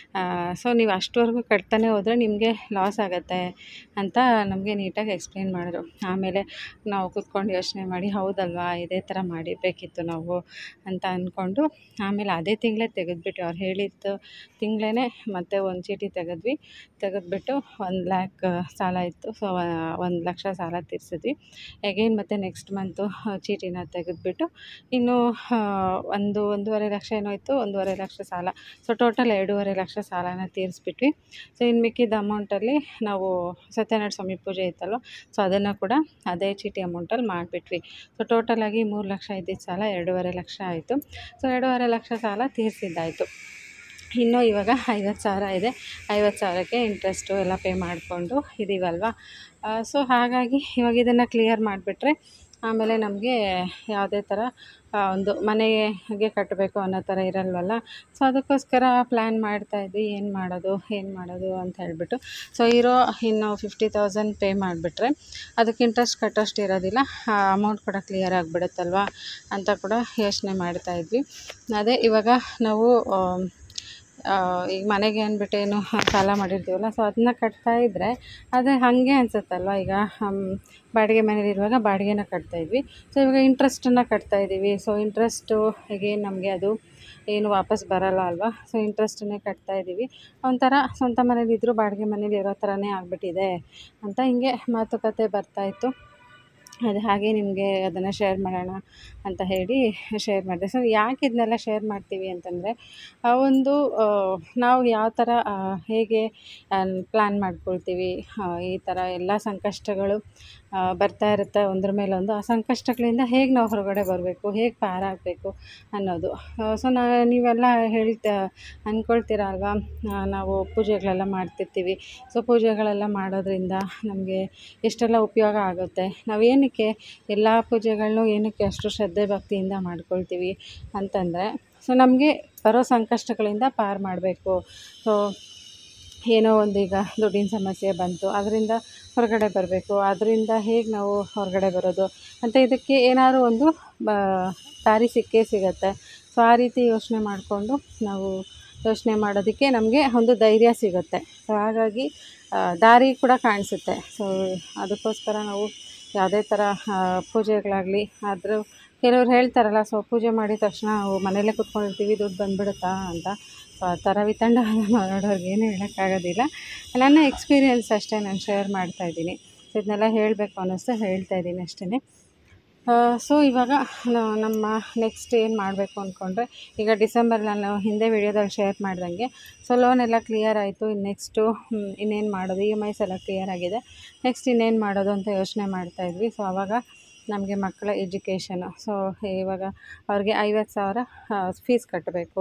ಸೊ ನೀವು ಅಷ್ಟವರೆಗೂ ಕಟ್ತಾನೆ ಹೋದರೆ ನಿಮಗೆ ಲಾಸ್ ಆಗುತ್ತೆ ಅಂತ ನಮಗೆ ನೀಟಾಗಿ ಎಕ್ಸ್ಪ್ಲೈನ್ ಮಾಡಿದ್ರು ಆಮೇಲೆ ನಾವು ಕೂತ್ಕೊಂಡು ಯೋಚನೆ ಮಾಡಿ ಹೌದಲ್ವಾ ಇದೇ ಥರ ಮಾಡಿರಬೇಕಿತ್ತು ನಾವು ಅಂತ ಅಂದ್ಕೊಂಡು ಆಮೇಲೆ ಅದೇ ತಿಂಗಳೇ ತೆಗೆದ್ಬಿಟ್ಟು ಅವ್ರು ಹೇಳಿದ್ದು ತಿಂಗಳೇ ಮತ್ತೆ ಒಂದು ಚೀಟಿ ತೆಗೆದ್ವಿ ತೆಗೆದ್ಬಿಟ್ಟು ಒಂದು ಲ್ಯಾಕ್ ಸಾಲ ಇತ್ತು ಸೊ ಒಂದು ಲಕ್ಷ ಸಾಲ ತೀರಿಸಿದ್ವಿ ಎಗೈನ್ ಮತ್ತು ನೆಕ್ಸ್ಟ್ ಮಂತು ಚೀಟಿನ ತೆಗೆದ್ಬಿಟ್ಟು ಇನ್ನು ಆ, ಒಂದು ಒಂದೂವರೆ ಲಕ್ಷ ಏನೋ ಇತ್ತು ಒಂದೂವರೆ ಲಕ್ಷ ಸಾಲ ಸೊ ಟೋಟಲ್ ಎರಡೂವರೆ ಲಕ್ಷ ಸಾಲನ ತೀರಿಸ್ಬಿಟ್ವಿ ಸೊ ಇನ್ನು ಮಿಕ್ಕಿದ ಅಮೌಂಟಲ್ಲಿ ನಾವು ಸತ್ಯನಾರಾಯಣ ಸ್ವಾಮಿ ಪೂಜೆ ಇತ್ತಲ್ವ ಸೊ ಅದನ್ನು ಕೂಡ ಅದೇ ಚೀಟಿ ಅಮೌಂಟಲ್ಲಿ ಮಾಡಿಬಿಟ್ವಿ ಸೊ ಟೋಟಲಾಗಿ ಮೂರು ಲಕ್ಷ ಇದ್ದಿದ್ದ ಸಾಲ ಎರಡೂವರೆ ಲಕ್ಷ ಆಯಿತು ಸೊ ಎರಡೂವರೆ ಲಕ್ಷ ಸಾಲ ತೀರಿಸಿದ್ದಾಯಿತು ಇನ್ನು ಇವಾಗ ಐವತ್ತು ಸಾವಿರ ಇದೆ ಐವತ್ತು ಸಾವಿರಕ್ಕೆ ಇಂಟ್ರೆಸ್ಟು ಎಲ್ಲ ಪೇ ಮಾಡಿಕೊಂಡು ಇದ್ದೀವಲ್ವ ಸೊ ಹಾಗಾಗಿ ಇವಾಗ ಇದನ್ನು ಕ್ಲಿಯರ್ ಮಾಡಿಬಿಟ್ರೆ ಆಮೇಲೆ ನಮಗೆ ಯಾವುದೇ ಥರ ಆ, ಒಂದು ಮನೆಗೆ ಕಟ್ಟಬೇಕು ಅನ್ನೋ ಥರ ಇರಲ್ವಲ್ಲ ಸೊ ಅದಕ್ಕೋಸ್ಕರ ಪ್ಲ್ಯಾನ್ ಮಾಡ್ತಾಯಿದ್ವಿ ಏನು ಮಾಡೋದು ಏನು ಮಾಡೋದು ಅಂತ ಹೇಳಿಬಿಟ್ಟು ಸೊ ಇರೋ ಇನ್ನು ಫಿಫ್ಟಿ ತೌಸಂಡ್ ಪೇ ಮಾಡಿಬಿಟ್ರೆ ಅದಕ್ಕೆ ಇಂಟ್ರೆಸ್ಟ್ ಕಟ್ಟೋಷ್ಟು ಇರೋದಿಲ್ಲ ಆ ಅಮೌಂಟ್ ಕೂಡ ಕ್ಲಿಯರ್ ಆಗಿಬಿಡುತ್ತಲ್ವ ಅಂತ ಕೂಡ ಯೋಚನೆ ಮಾಡ್ತಾಯಿದ್ವಿ ಅದೇ ಇವಾಗ ನಾವು ಆಮ್, ಆ, ಈಗ ಮನೆಗೆ ಅಂದ್ಬಿಟ್ಟು ಏನು ಸಾಲ ಮಾಡಿರ್ತೀವಲ್ಲ ಸೊ ಅದನ್ನ ಕಟ್ತಾ ಇದ್ದರೆ ಅದೇ ಹಾಗೆ ಅನಿಸುತ್ತಲ್ವ ಈಗ ಹಮ್, ಬಾಡಿಗೆ ಮನೇಲಿರುವಾಗ ಬಾಡಿಗೆನ ಕಟ್ತಾಯಿದ್ವಿ ಸೊ ಇವಾಗ ಇಂಟ್ರೆಸ್ಟನ್ನು ಕಟ್ತಾ ಇದ್ದೀವಿ ಸೊ ಇಂಟ್ರೆಸ್ಟು ಹೇಗೇನು ನಮಗೆ ಅದು ಏನು ವಾಪಸ್ ಬರಲ್ಲ ಅಲ್ವಾ ಸೊ ಇಂಟ್ರೆಸ್ಟನ್ನೇ ಕಟ್ತಾ ಇದ್ದೀವಿ ಒಂಥರ ಸ್ವಂತ ಮನೇಲಿದ್ದರೂ ಬಾಡಿಗೆ ಮನೇಲಿ ಇರೋ ಥರನೇ ಆಗಿಬಿಟ್ಟಿದೆ ಅಂತ ಹಿಂಗೆ ಮಾತುಕತೆ ಬರ್ತಾಯಿತ್ತು ಅದು ಹಾಗೆ ನಿಮಗೆ ಅದನ್ನು ಶೇರ್ ಮಾಡೋಣ ಅಂತ ಹೇಳಿ ಶೇರ್ ಮಾಡಿದೆ ಸೊ ಯಾಕೆ ಇದನ್ನೆಲ್ಲ ಶೇರ್ ಮಾಡ್ತೀವಿ ಅಂತಂದರೆ ಆ ಒಂದು ಆ, ನಾವು ಯಾವ ಥರ ಆ, ಹೇಗೆ ಪ್ಲ್ಯಾನ್ ಮಾಡ್ಕೊಳ್ತೀವಿ ಆ, ಈ ಥರ ಎಲ್ಲ ಸಂಕಷ್ಟಗಳು ಆ, ಬರ್ತಾ ಇರುತ್ತೆ ಒಂದ್ರ ಮೇಲೊಂದು ಆ ಸಂಕಷ್ಟಗಳಿಂದ ಹೇಗೆ ನಾವು ಹೊರಗಡೆ ಬರಬೇಕು ಹೇಗೆ ಪಾರಾಗಬೇಕು ಅನ್ನೋದು ಸೊ ನಾ ನೀವೆಲ್ಲ ಹೇಳ್ತಾ ಅಂದ್ಕೊಳ್ತೀರ ಅಲ್ವಾ ಆ, ನಾವು ಪೂಜೆಗಳೆಲ್ಲ ಮಾಡ್ತಿರ್ತೀವಿ ಸೊ ಪೂಜೆಗಳೆಲ್ಲ ಮಾಡೋದ್ರಿಂದ ನಮಗೆ ಎಷ್ಟೆಲ್ಲ ಉಪಯೋಗ ಆಗುತ್ತೆ ನಾವು ಏನಕ್ಕೆ ಎಲ್ಲ ಪೂಜೆಗಳನ್ನೂ ಏನಕ್ಕೆ ಅಷ್ಟು ಶ್ರದ್ಧೆ ಭಕ್ತಿಯಿಂದ ಮಾಡ್ಕೊಳ್ತೀವಿ ಅಂತಂದರೆ ಸೊ ನಮಗೆ ಬರೋ ಸಂಕಷ್ಟಗಳಿಂದ ಪಾರು ಮಾಡಬೇಕು ಸೊ ಏನೋ ಒಂದು ಈಗ ದುಡ್ಡಿನ ಸಮಸ್ಯೆ ಬಂತು ಅದರಿಂದ ಹೊರಗಡೆ ಬರಬೇಕು ಅದರಿಂದ ಹೇಗೆ ನಾವು ಹೊರಗಡೆ ಬರೋದು ಅಂತ ಇದಕ್ಕೆ ಏನಾದ್ರು ಒಂದು ಬ ದಾರಿ ಸಿಕ್ಕೇ ಸಿಗತ್ತೆ ಸೊ ಆ ರೀತಿ ಯೋಚನೆ ಮಾಡಿಕೊಂಡು ನಾವು ಯೋಚನೆ ಮಾಡೋದಕ್ಕೆ ನಮಗೆ ಒಂದು ಧೈರ್ಯ ಸಿಗುತ್ತೆ ಸೊ ಹಾಗಾಗಿ ಆ, ದಾರಿ ಕೂಡ ಕಾಣಿಸುತ್ತೆ ಸೊ ಅದಕ್ಕೋಸ್ಕರ ನಾವು ಯಾವುದೇ ಥರ ಆ, ಪೂಜೆಗಳಾಗಲಿ ಆದರೂ ಕೆಲವ್ರು ಹೇಳ್ತಾರಲ್ಲ ಸೊ ಪೂಜೆ ಮಾಡಿದ ತಕ್ಷಣ ನಾವು ಮನೇಲೇ ಕೂತ್ಕೊಂಡಿರ್ತೀವಿ ದುಡ್ಡು ಬಂದ್ಬಿಡುತ್ತಾ ಅಂತ ಸೊ ಆ ಥರ ವಿತಂಡ ಮಾಡೋರ್ಗೆ ಏನು ಹೇಳೋಕ್ಕಾಗೋದಿಲ್ಲ ನನ್ನ ಎಕ್ಸ್ಪೀರಿಯೆನ್ಸ್ ಅಷ್ಟೇ ನಾನು ಶೇರ್ ಮಾಡ್ತಾಯಿದ್ದೀನಿ ಸೊ ಇದನ್ನೆಲ್ಲ ಹೇಳಬೇಕು ಅನ್ನಿಸ್ತು ಹೇಳ್ತಾ ಇದ್ದೀನಿ ಅಷ್ಟೇ ಸೊ ಇವಾಗ ನ- ನಮ್ಮ ನೆಕ್ಸ್ಟ್ ಏನು ಮಾಡಬೇಕು ಅಂದ್ಕೊಂಡ್ರೆ ಈಗ ಡಿಸೆಂಬರ್ ನಾನು ಹಿಂದೆ ವಿಡಿಯೋದಲ್ಲಿ ಶೇರ್ ಮಾಡ್ದಂಗೆ ಸೊ ಲೋನ್ ಎಲ್ಲ ಕ್ಲಿಯರ್ ಆಯಿತು ಇನ್ನು ನೆಕ್ಸ್ಟು ಇನ್ನೇನು ಮಾಡೋದು ಇ ಎಮ್ ಐಸ್ ಎಲ್ಲ ಕ್ಲಿಯರ್ ಆಗಿದೆ ನೆಕ್ಸ್ಟ್ ಇನ್ನೇನು ಮಾಡೋದು ಅಂತ ಯೋಚನೆ ಮಾಡ್ತಾಯಿದ್ವಿ ಸೊ ಆವಾಗ ನಮಗೆ ಮಕ್ಕಳ ಎಜುಕೇಷನು ಸೊ ಇವಾಗ ಅವ್ರಿಗೆ ಐವತ್ತು ಸಾವಿರ ಫೀಸ್ ಕಟ್ಟಬೇಕು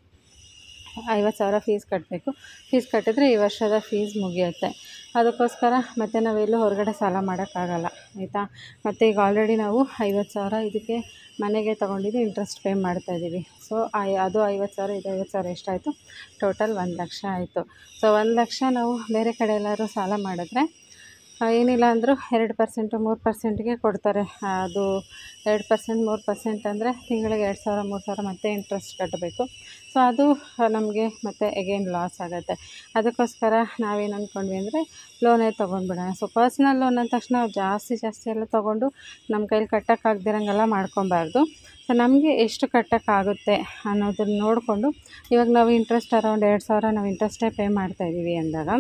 ಐವತ್ತು ಸಾವಿರ ಫೀಸ್ ಕಟ್ಟಬೇಕು ಫೀಸ್ ಕಟ್ಟಿದ್ರೆ ಈ ವರ್ಷದ ಫೀಸ್ ಮುಗಿಯುತ್ತೆ ಅದಕ್ಕೋಸ್ಕರ ಮತ್ತೆ ನಾವೆಲ್ಲೂ ಹೊರಗಡೆ ಸಾಲ ಮಾಡೋಕ್ಕಾಗಲ್ಲ ಆಯಿತಾ ಮತ್ತು ಈಗ ಆಲ್ರೆಡಿ ನಾವು ಐವತ್ತು ಸಾವಿರ ಇದಕ್ಕೆ ಮನೆಗೆ ತೊಗೊಂಡಿದ್ದು ಇಂಟ್ರೆಸ್ಟ್ ಪೇ ಮಾಡ್ತಾಯಿದ್ದೀವಿ ಸೊ ಅದು ಐವತ್ತು ಸಾವಿರ ಇದು ಐವತ್ತು ಸಾವಿರ ಎಷ್ಟಾಯಿತು ಟೋಟಲ್ ಒಂದು ಲಕ್ಷ ಆಯಿತು ಸೊ ಒಂದು ಲಕ್ಷ ನಾವು ಬೇರೆ ಕಡೆ ಎಲ್ಲರೂ ಸಾಲ ಮಾಡಿದ್ರೆ ಆ, ಏನಿಲ್ಲ ಅಂದರೂ ಎರಡು ಪರ್ಸೆಂಟು ಮೂರು ಪರ್ಸೆಂಟ್ಗೆ ಕೊಡ್ತಾರೆ ಆ, ಅದು ಎರಡು ಪರ್ಸೆಂಟ್ ಮೂರು ಪರ್ಸೆಂಟ್ ಅಂದರೆ ತಿಂಗಳಿಗೆ ಎರಡು ಸಾವಿರ ಮೂರು ಸಾವಿರ ಮತ್ತೆ ಇಂಟ್ರೆಸ್ಟ್ ಕಟ್ಟಬೇಕು ಸೊ ಅದು ನಮಗೆ ಮತ್ತೆ ಎಗೇನ್ ಲಾಸ್ ಆಗುತ್ತೆ ಅದಕ್ಕೋಸ್ಕರ ನಾವೇನು ಅಂದ್ಕೊಂಡ್ವಿ ಅಂದರೆ ಲೋನೇ ತೊಗೊಂಡ್ಬಿಡೋಣ ಸೊ ಪರ್ಸ್ನಲ್ ಲೋನ್ ಅಂದ ತಕ್ಷಣ ನಾವು ಜಾಸ್ತಿ ಜಾಸ್ತಿ ಎಲ್ಲ ತೊಗೊಂಡು ನಮ್ಮ ಕೈಲಿ ಕಟ್ಟೋಕ್ಕಾಗ್ದಿರಂಗೆಲ್ಲ ಮಾಡ್ಕೊಬಾರ್ದು ಸೊ ನಮಗೆ ಎಷ್ಟು ಕಟ್ಟೋಕ್ಕಾಗುತ್ತೆ ಅನ್ನೋದನ್ನ ನೋಡಿಕೊಂಡು ಇವಾಗ ನಾವು ಇಂಟ್ರೆಸ್ಟ್ ಅರೌಂಡ್ ಎರಡು ಸಾವಿರ ನಾವು ಇಂಟ್ರೆಸ್ಟೇ ಪೇ ಮಾಡ್ತಾಯಿದ್ದೀವಿ ಅಂದಾಗ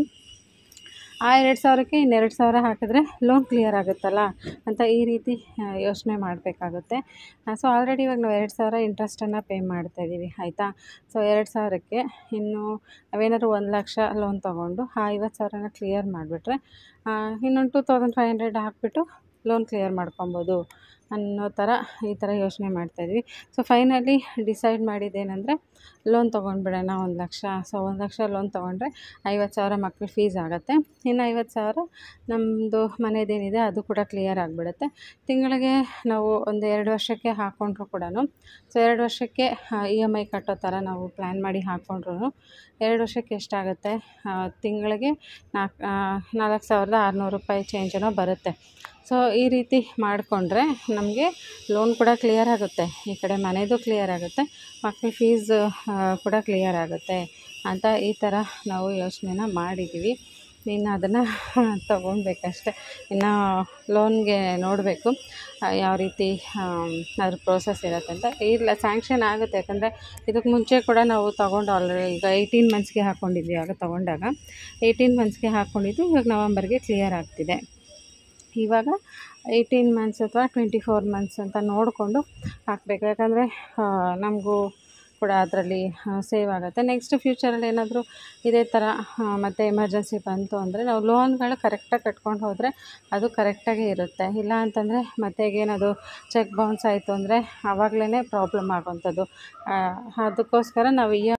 ಆ ಎರಡು ಸಾವಿರಕ್ಕೆ ಇನ್ನೆರಡು ಸಾವಿರ ಹಾಕಿದ್ರೆ ಲೋನ್ ಕ್ಲಿಯರ್ ಆಗುತ್ತಲ್ಲ ಅಂತ ಈ ರೀತಿ ಯೋಚನೆ ಮಾಡಬೇಕಾಗುತ್ತೆ ಸೊ ಆಲ್ರೆಡಿ ಇವಾಗ ನಾವು ಎರಡು ಸಾವಿರ ಇಂಟ್ರೆಸ್ಟನ್ನು ಪೇ ಮಾಡ್ತಾಯಿದ್ದೀವಿ ಆಯಿತಾ ಸೊ ಎರಡು ಸಾವಿರಕ್ಕೆ ಇನ್ನು ನಾವೇನಾದ್ರು ಒಂದು ಲಕ್ಷ ಲೋನ್ ತೊಗೊಂಡು ಆ ಐವತ್ತು ಸಾವಿರನ ಕ್ಲಿಯರ್ ಮಾಡಿಬಿಟ್ರೆ ಇನ್ನೊಂದು ಟೂ ತೌಸಂಡ್ ಫೈವ್ ಹಂಡ್ರೆಡ್ ಹಾಕಿಬಿಟ್ಟು ಲೋನ್ ಕ್ಲಿಯರ್ ಮಾಡ್ಕೊಬೋದು ಅನ್ನೋ ಥರ ಈ ಥರ ಯೋಚನೆ ಮಾಡ್ತಾಯಿದ್ವಿ ಸೊ ಫೈನಲಿ ಡಿಸೈಡ್ ಮಾಡಿದ್ದೇನೆಂದರೆ ಲೋನ್ ತೊಗೊಂಡ್ಬಿಡೋಣ ಒಂದು ಲಕ್ಷ ಸೊ ಒಂದು ಲಕ್ಷ ಲೋನ್ ತೊಗೊಂಡ್ರೆ ಐವತ್ತು ಸಾವಿರ ಮಕ್ಳ ಫೀಸ್ ಆಗುತ್ತೆ ಇನ್ನು ಐವತ್ತು ಸಾವಿರ ನಮ್ಮದು ಮನೆದೇನಿದೆ ಅದು ಕೂಡ ಕ್ಲಿಯರ್ ಆಗಿಬಿಡುತ್ತೆ ತಿಂಗಳಿಗೆ ನಾವು ಒಂದು ಎರಡು ವರ್ಷಕ್ಕೆ ಹಾಕ್ಕೊಂಡ್ರು ಕೂಡ ಸೊ ಎರಡು ವರ್ಷಕ್ಕೆ ಇ ಎಮ್ ಐ ಕಟ್ಟೋ ಥರ ನಾವು ಪ್ಲ್ಯಾನ್ ಮಾಡಿ ಹಾಕ್ಕೊಂಡ್ರು ಎರಡು ವರ್ಷಕ್ಕೆ ಎಷ್ಟಾಗುತ್ತೆ ತಿಂಗಳಿಗೆ ನಾಲ್ಕು ನಾಲ್ಕು ಸಾವಿರದ ಆರುನೂರು ರೂಪಾಯಿ ಚೇಂಜ್ ಏನೋ ಬರುತ್ತೆ ಸೊ ಈ ರೀತಿ ಮಾಡಿಕೊಂಡ್ರೆ ನಮಗೆ ಲೋನ್ ಕೂಡ ಕ್ಲಿಯರ್ ಆಗುತ್ತೆ ಈ ಕಡೆ ಮನೆಯದು ಕ್ಲಿಯರ್ ಆಗುತ್ತೆ ಮಕ್ಳ ಫೀಸ್ ಕೂಡ ಕ್ಲಿಯರ್ ಆಗುತ್ತೆ ಅಂತ ಈ ಥರ ನಾವು ಯೋಚನೆನ ಮಾಡಿದ್ದೀವಿ ಇನ್ನು ಅದನ್ನು ತೊಗೊಳ್ಬೇಕಷ್ಟೆ ಇನ್ನು ಲೋನ್ಗೆ ನೋಡಬೇಕು ಯಾವ ರೀತಿ ಅದ್ರ ಪ್ರೋಸೆಸ್ ಇರುತ್ತೆ ಅಂತ ಇಲ್ಲ ಸ್ಯಾಂಕ್ಷನ್ ಆಗುತ್ತೆ ಯಾಕಂದರೆ ಇದಕ್ಕೆ ಮುಂಚೆ ಕೂಡ ನಾವು ತೊಗೊಂಡು ಆಲ್ರೆಡಿ ಈಗ ಏಯ್ಟೀನ್ ಮಂತ್ಸ್ಗೆ ಹಾಕ್ಕೊಂಡಿದ್ವಿ ಆಗ ತೊಗೊಂಡಾಗ ಏಯ್ಟೀನ್ ಮಂತ್ಸ್ಗೆ ಹಾಕ್ಕೊಂಡಿದ್ದು ಇವಾಗ ನವಂಬರ್ಗೆ ಕ್ಲಿಯರ್ ಆಗ್ತಿದೆ ಇವಾಗ ಏಯ್ಟೀನ್ ಮಂತ್ಸ್ ಅಥವಾ ಟ್ವೆಂಟಿ ಫೋರ್ ಮಂತ್ಸ್ ಅಂತ ನೋಡಿಕೊಂಡು ಹಾಕಬೇಕು ಯಾಕಂದರೆ ನಮಗೂ ಕೂಡ ಅದರಲ್ಲಿ ಸೇವ್ ಆಗುತ್ತೆ ನೆಕ್ಸ್ಟ್ ಫ್ಯೂಚರಲ್ಲಿ ಏನಾದರೂ ಇದೇ ಥರ ಮತ್ತು ಎಮರ್ಜೆನ್ಸಿ ಬಂತು ಅಂದರೆ ನಾವು ಲೋನ್ಗಳು ಕರೆಕ್ಟಾಗಿ ಕಟ್ಕೊಂಡು ಹೋದರೆ ಅದು ಕರೆಕ್ಟಾಗೇ ಇರುತ್ತೆ ಇಲ್ಲ ಅಂತಂದರೆ ಮತ್ತೆ ಏನದು ಚೆಕ್ ಬೌನ್ಸ್ ಆಯಿತು ಅಂದರೆ ಆವಾಗಲೇ ಪ್ರಾಬ್ಲಮ್ ಆಗೋವಂಥದ್ದು ಅದಕ್ಕೋಸ್ಕರ ನಾವು ಇ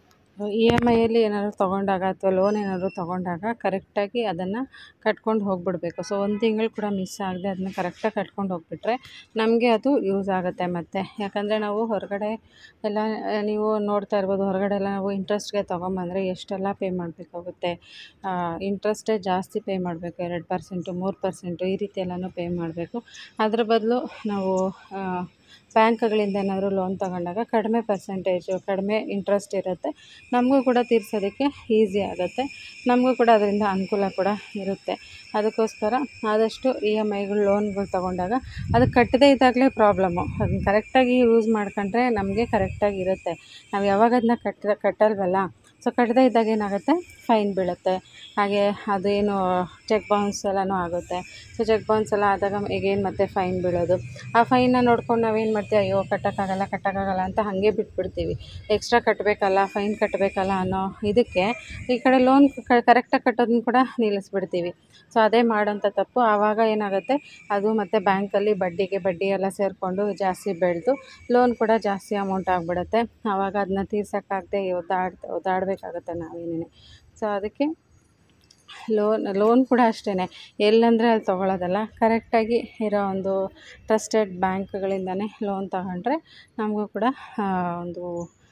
ಇ ಎಮ್ ಐಯಲ್ಲಿ ಏನಾದ್ರು ತೊಗೊಂಡಾಗ ಅಥವಾ ಲೋನ್ ಏನಾದರೂ ತೊಗೊಂಡಾಗ ಕರೆಕ್ಟಾಗಿ ಅದನ್ನು ಕಟ್ಕೊಂಡು ಹೋಗಿಬಿಡ್ಬೇಕು ಸೊ ಒಂದು ತಿಂಗಳು ಕೂಡ ಮಿಸ್ ಆಗದೆ ಅದನ್ನ ಕರೆಕ್ಟಾಗಿ ಕಟ್ಕೊಂಡು ಹೋಗಿಬಿಟ್ರೆ ನಮಗೆ ಅದು ಯೂಸ್ ಆಗುತ್ತೆ ಮತ್ತು ಯಾಕಂದರೆ ನಾವು ಹೊರಗಡೆ ಎಲ್ಲ ನೀವು ನೋಡ್ತಾ ಇರ್ಬೋದು ಹೊರಗಡೆ ಎಲ್ಲ ನಾವು ಇಂಟ್ರೆಸ್ಟ್ಗೆ ತೊಗೊಂಬಂದರೆ ಎಷ್ಟೆಲ್ಲ ಪೇ ಮಾಡಬೇಕಾಗುತ್ತೆ ಇಂಟ್ರೆಸ್ಟೇ ಜಾಸ್ತಿ ಪೇ ಮಾಡಬೇಕು ಎರಡು ಪರ್ಸೆಂಟು ಮೂರು ಪರ್ಸೆಂಟು ಈ ರೀತಿ ಎಲ್ಲನೂ ಪೇ ಮಾಡಬೇಕು ಅದ್ರ ಬದಲು ನಾವು ಬ್ಯಾಂಕ್ಗಳಿಂದ ಏನಾದರೂ ಲೋನ್ ತಗೊಂಡಾಗ ಕಡಿಮೆ ಪರ್ಸೆಂಟೇಜು ಕಡಿಮೆ ಇಂಟ್ರೆಸ್ಟ್ ಇರುತ್ತೆ ನಮಗೂ ಕೂಡ ತೀರ್ಸೋದಕ್ಕೆ ಈಸಿ ಆಗುತ್ತೆ ನಮಗೂ ಕೂಡ ಅದರಿಂದ ಅನುಕೂಲ ಕೂಡ ಇರುತ್ತೆ ಅದಕ್ಕೋಸ್ಕರ ಆದಷ್ಟು ಇ ಎಮ್ ಐಗಳು ಲೋನ್ಗಳು ತೊಗೊಂಡಾಗ ಅದು ಕಟ್ಟದೇ ಇದ್ದಾಗಲೇ ಪ್ರಾಬ್ಲಮ್ಮು ಅದನ್ನ ಕರೆಕ್ಟಾಗಿ ಯೂಸ್ ಮಾಡ್ಕೊಂಡ್ರೆ ನಮಗೆ ಕರೆಕ್ಟಾಗಿ ಇರುತ್ತೆ ನಾವು ಯಾವಾಗ ಅದನ್ನ ಕಟ್ಟ ಕಟ್ಟಲ್ವಲ್ಲ ಸೊ ಕಟ್ಟದೇ ಇದ್ದಾಗ ಏನಾಗುತ್ತೆ ಫೈನ್ ಬೀಳುತ್ತೆ ಹಾಗೆ ಅದೇನು ಚೆಕ್ ಬೌನ್ಸ್ ಎಲ್ಲನೂ ಆಗುತ್ತೆ ಸೊ ಚೆಕ್ ಬೌನ್ಸ್ ಎಲ್ಲ ಆದಾಗ ಈಗೇನು ಮತ್ತೆ ಫೈನ್ ಬೀಳೋದು ಆ ಫೈನ್ನ ನೋಡ್ಕೊಂಡು ನಾವೇನು ಮಾಡ್ತೀವಿ ಅಯ್ಯೋ ಕಟ್ಟೋಕ್ಕಾಗಲ್ಲ ಕಟ್ಟೋಕ್ಕಾಗಲ್ಲ ಅಂತ ಹಾಗೆ ಬಿಟ್ಬಿಡ್ತೀವಿ ಎಕ್ಸ್ಟ್ರಾ ಕಟ್ಟಬೇಕಲ್ಲ ಫೈನ್ ಕಟ್ಟಬೇಕಲ್ಲ ಅನ್ನೋ ಇದಕ್ಕೆ ಈ ಕಡೆ ಲೋನ್ ಕರೆಕ್ಟಾಗಿ ಕಟ್ಟೋದನ್ನ ಕೂಡ ನಿಲ್ಲಿಸ್ಬಿಡ್ತೀವಿ ಸೊ ಅದೇ ಮಾಡೋಂಥ ತಪ್ಪು ಆವಾಗ ಏನಾಗುತ್ತೆ ಅದು ಮತ್ತು ಬ್ಯಾಂಕಲ್ಲಿ ಬಡ್ಡಿಗೆ ಬಡ್ಡಿ ಎಲ್ಲ ಸೇರಿಕೊಂಡು ಜಾಸ್ತಿ ಬೆಳೆದು ಲೋನ್ ಕೂಡ ಜಾಸ್ತಿ ಅಮೌಂಟ್ ಆಗಿಬಿಡುತ್ತೆ ಆವಾಗ ಅದನ್ನ ತೀರ್ಸೋಕ್ಕಾಗದೆ ಒದ್ದಾಡ್ ಒದ್ದಾಡಬೇಕಾಗತ್ತೆ ನಾವೇನೇ ಸೊ ಅದಕ್ಕೆ ಲೋನ್ ಲೋನ್ ಕೂಡ ಅಷ್ಟೇ ಎಲ್ಲಂದರೆ ಅಲ್ಲಿ ತೊಗೊಳ್ಳೋದಲ್ಲ ಕರೆಕ್ಟಾಗಿ ಇರೋ ಒಂದು ಟ್ರಸ್ಟೆಡ್ ಬ್ಯಾಂಕ್ಗಳಿಂದನೇ ಲೋನ್ ತಗೊಂಡ್ರೆ ನಮಗೂ ಕೂಡ ಒಂದು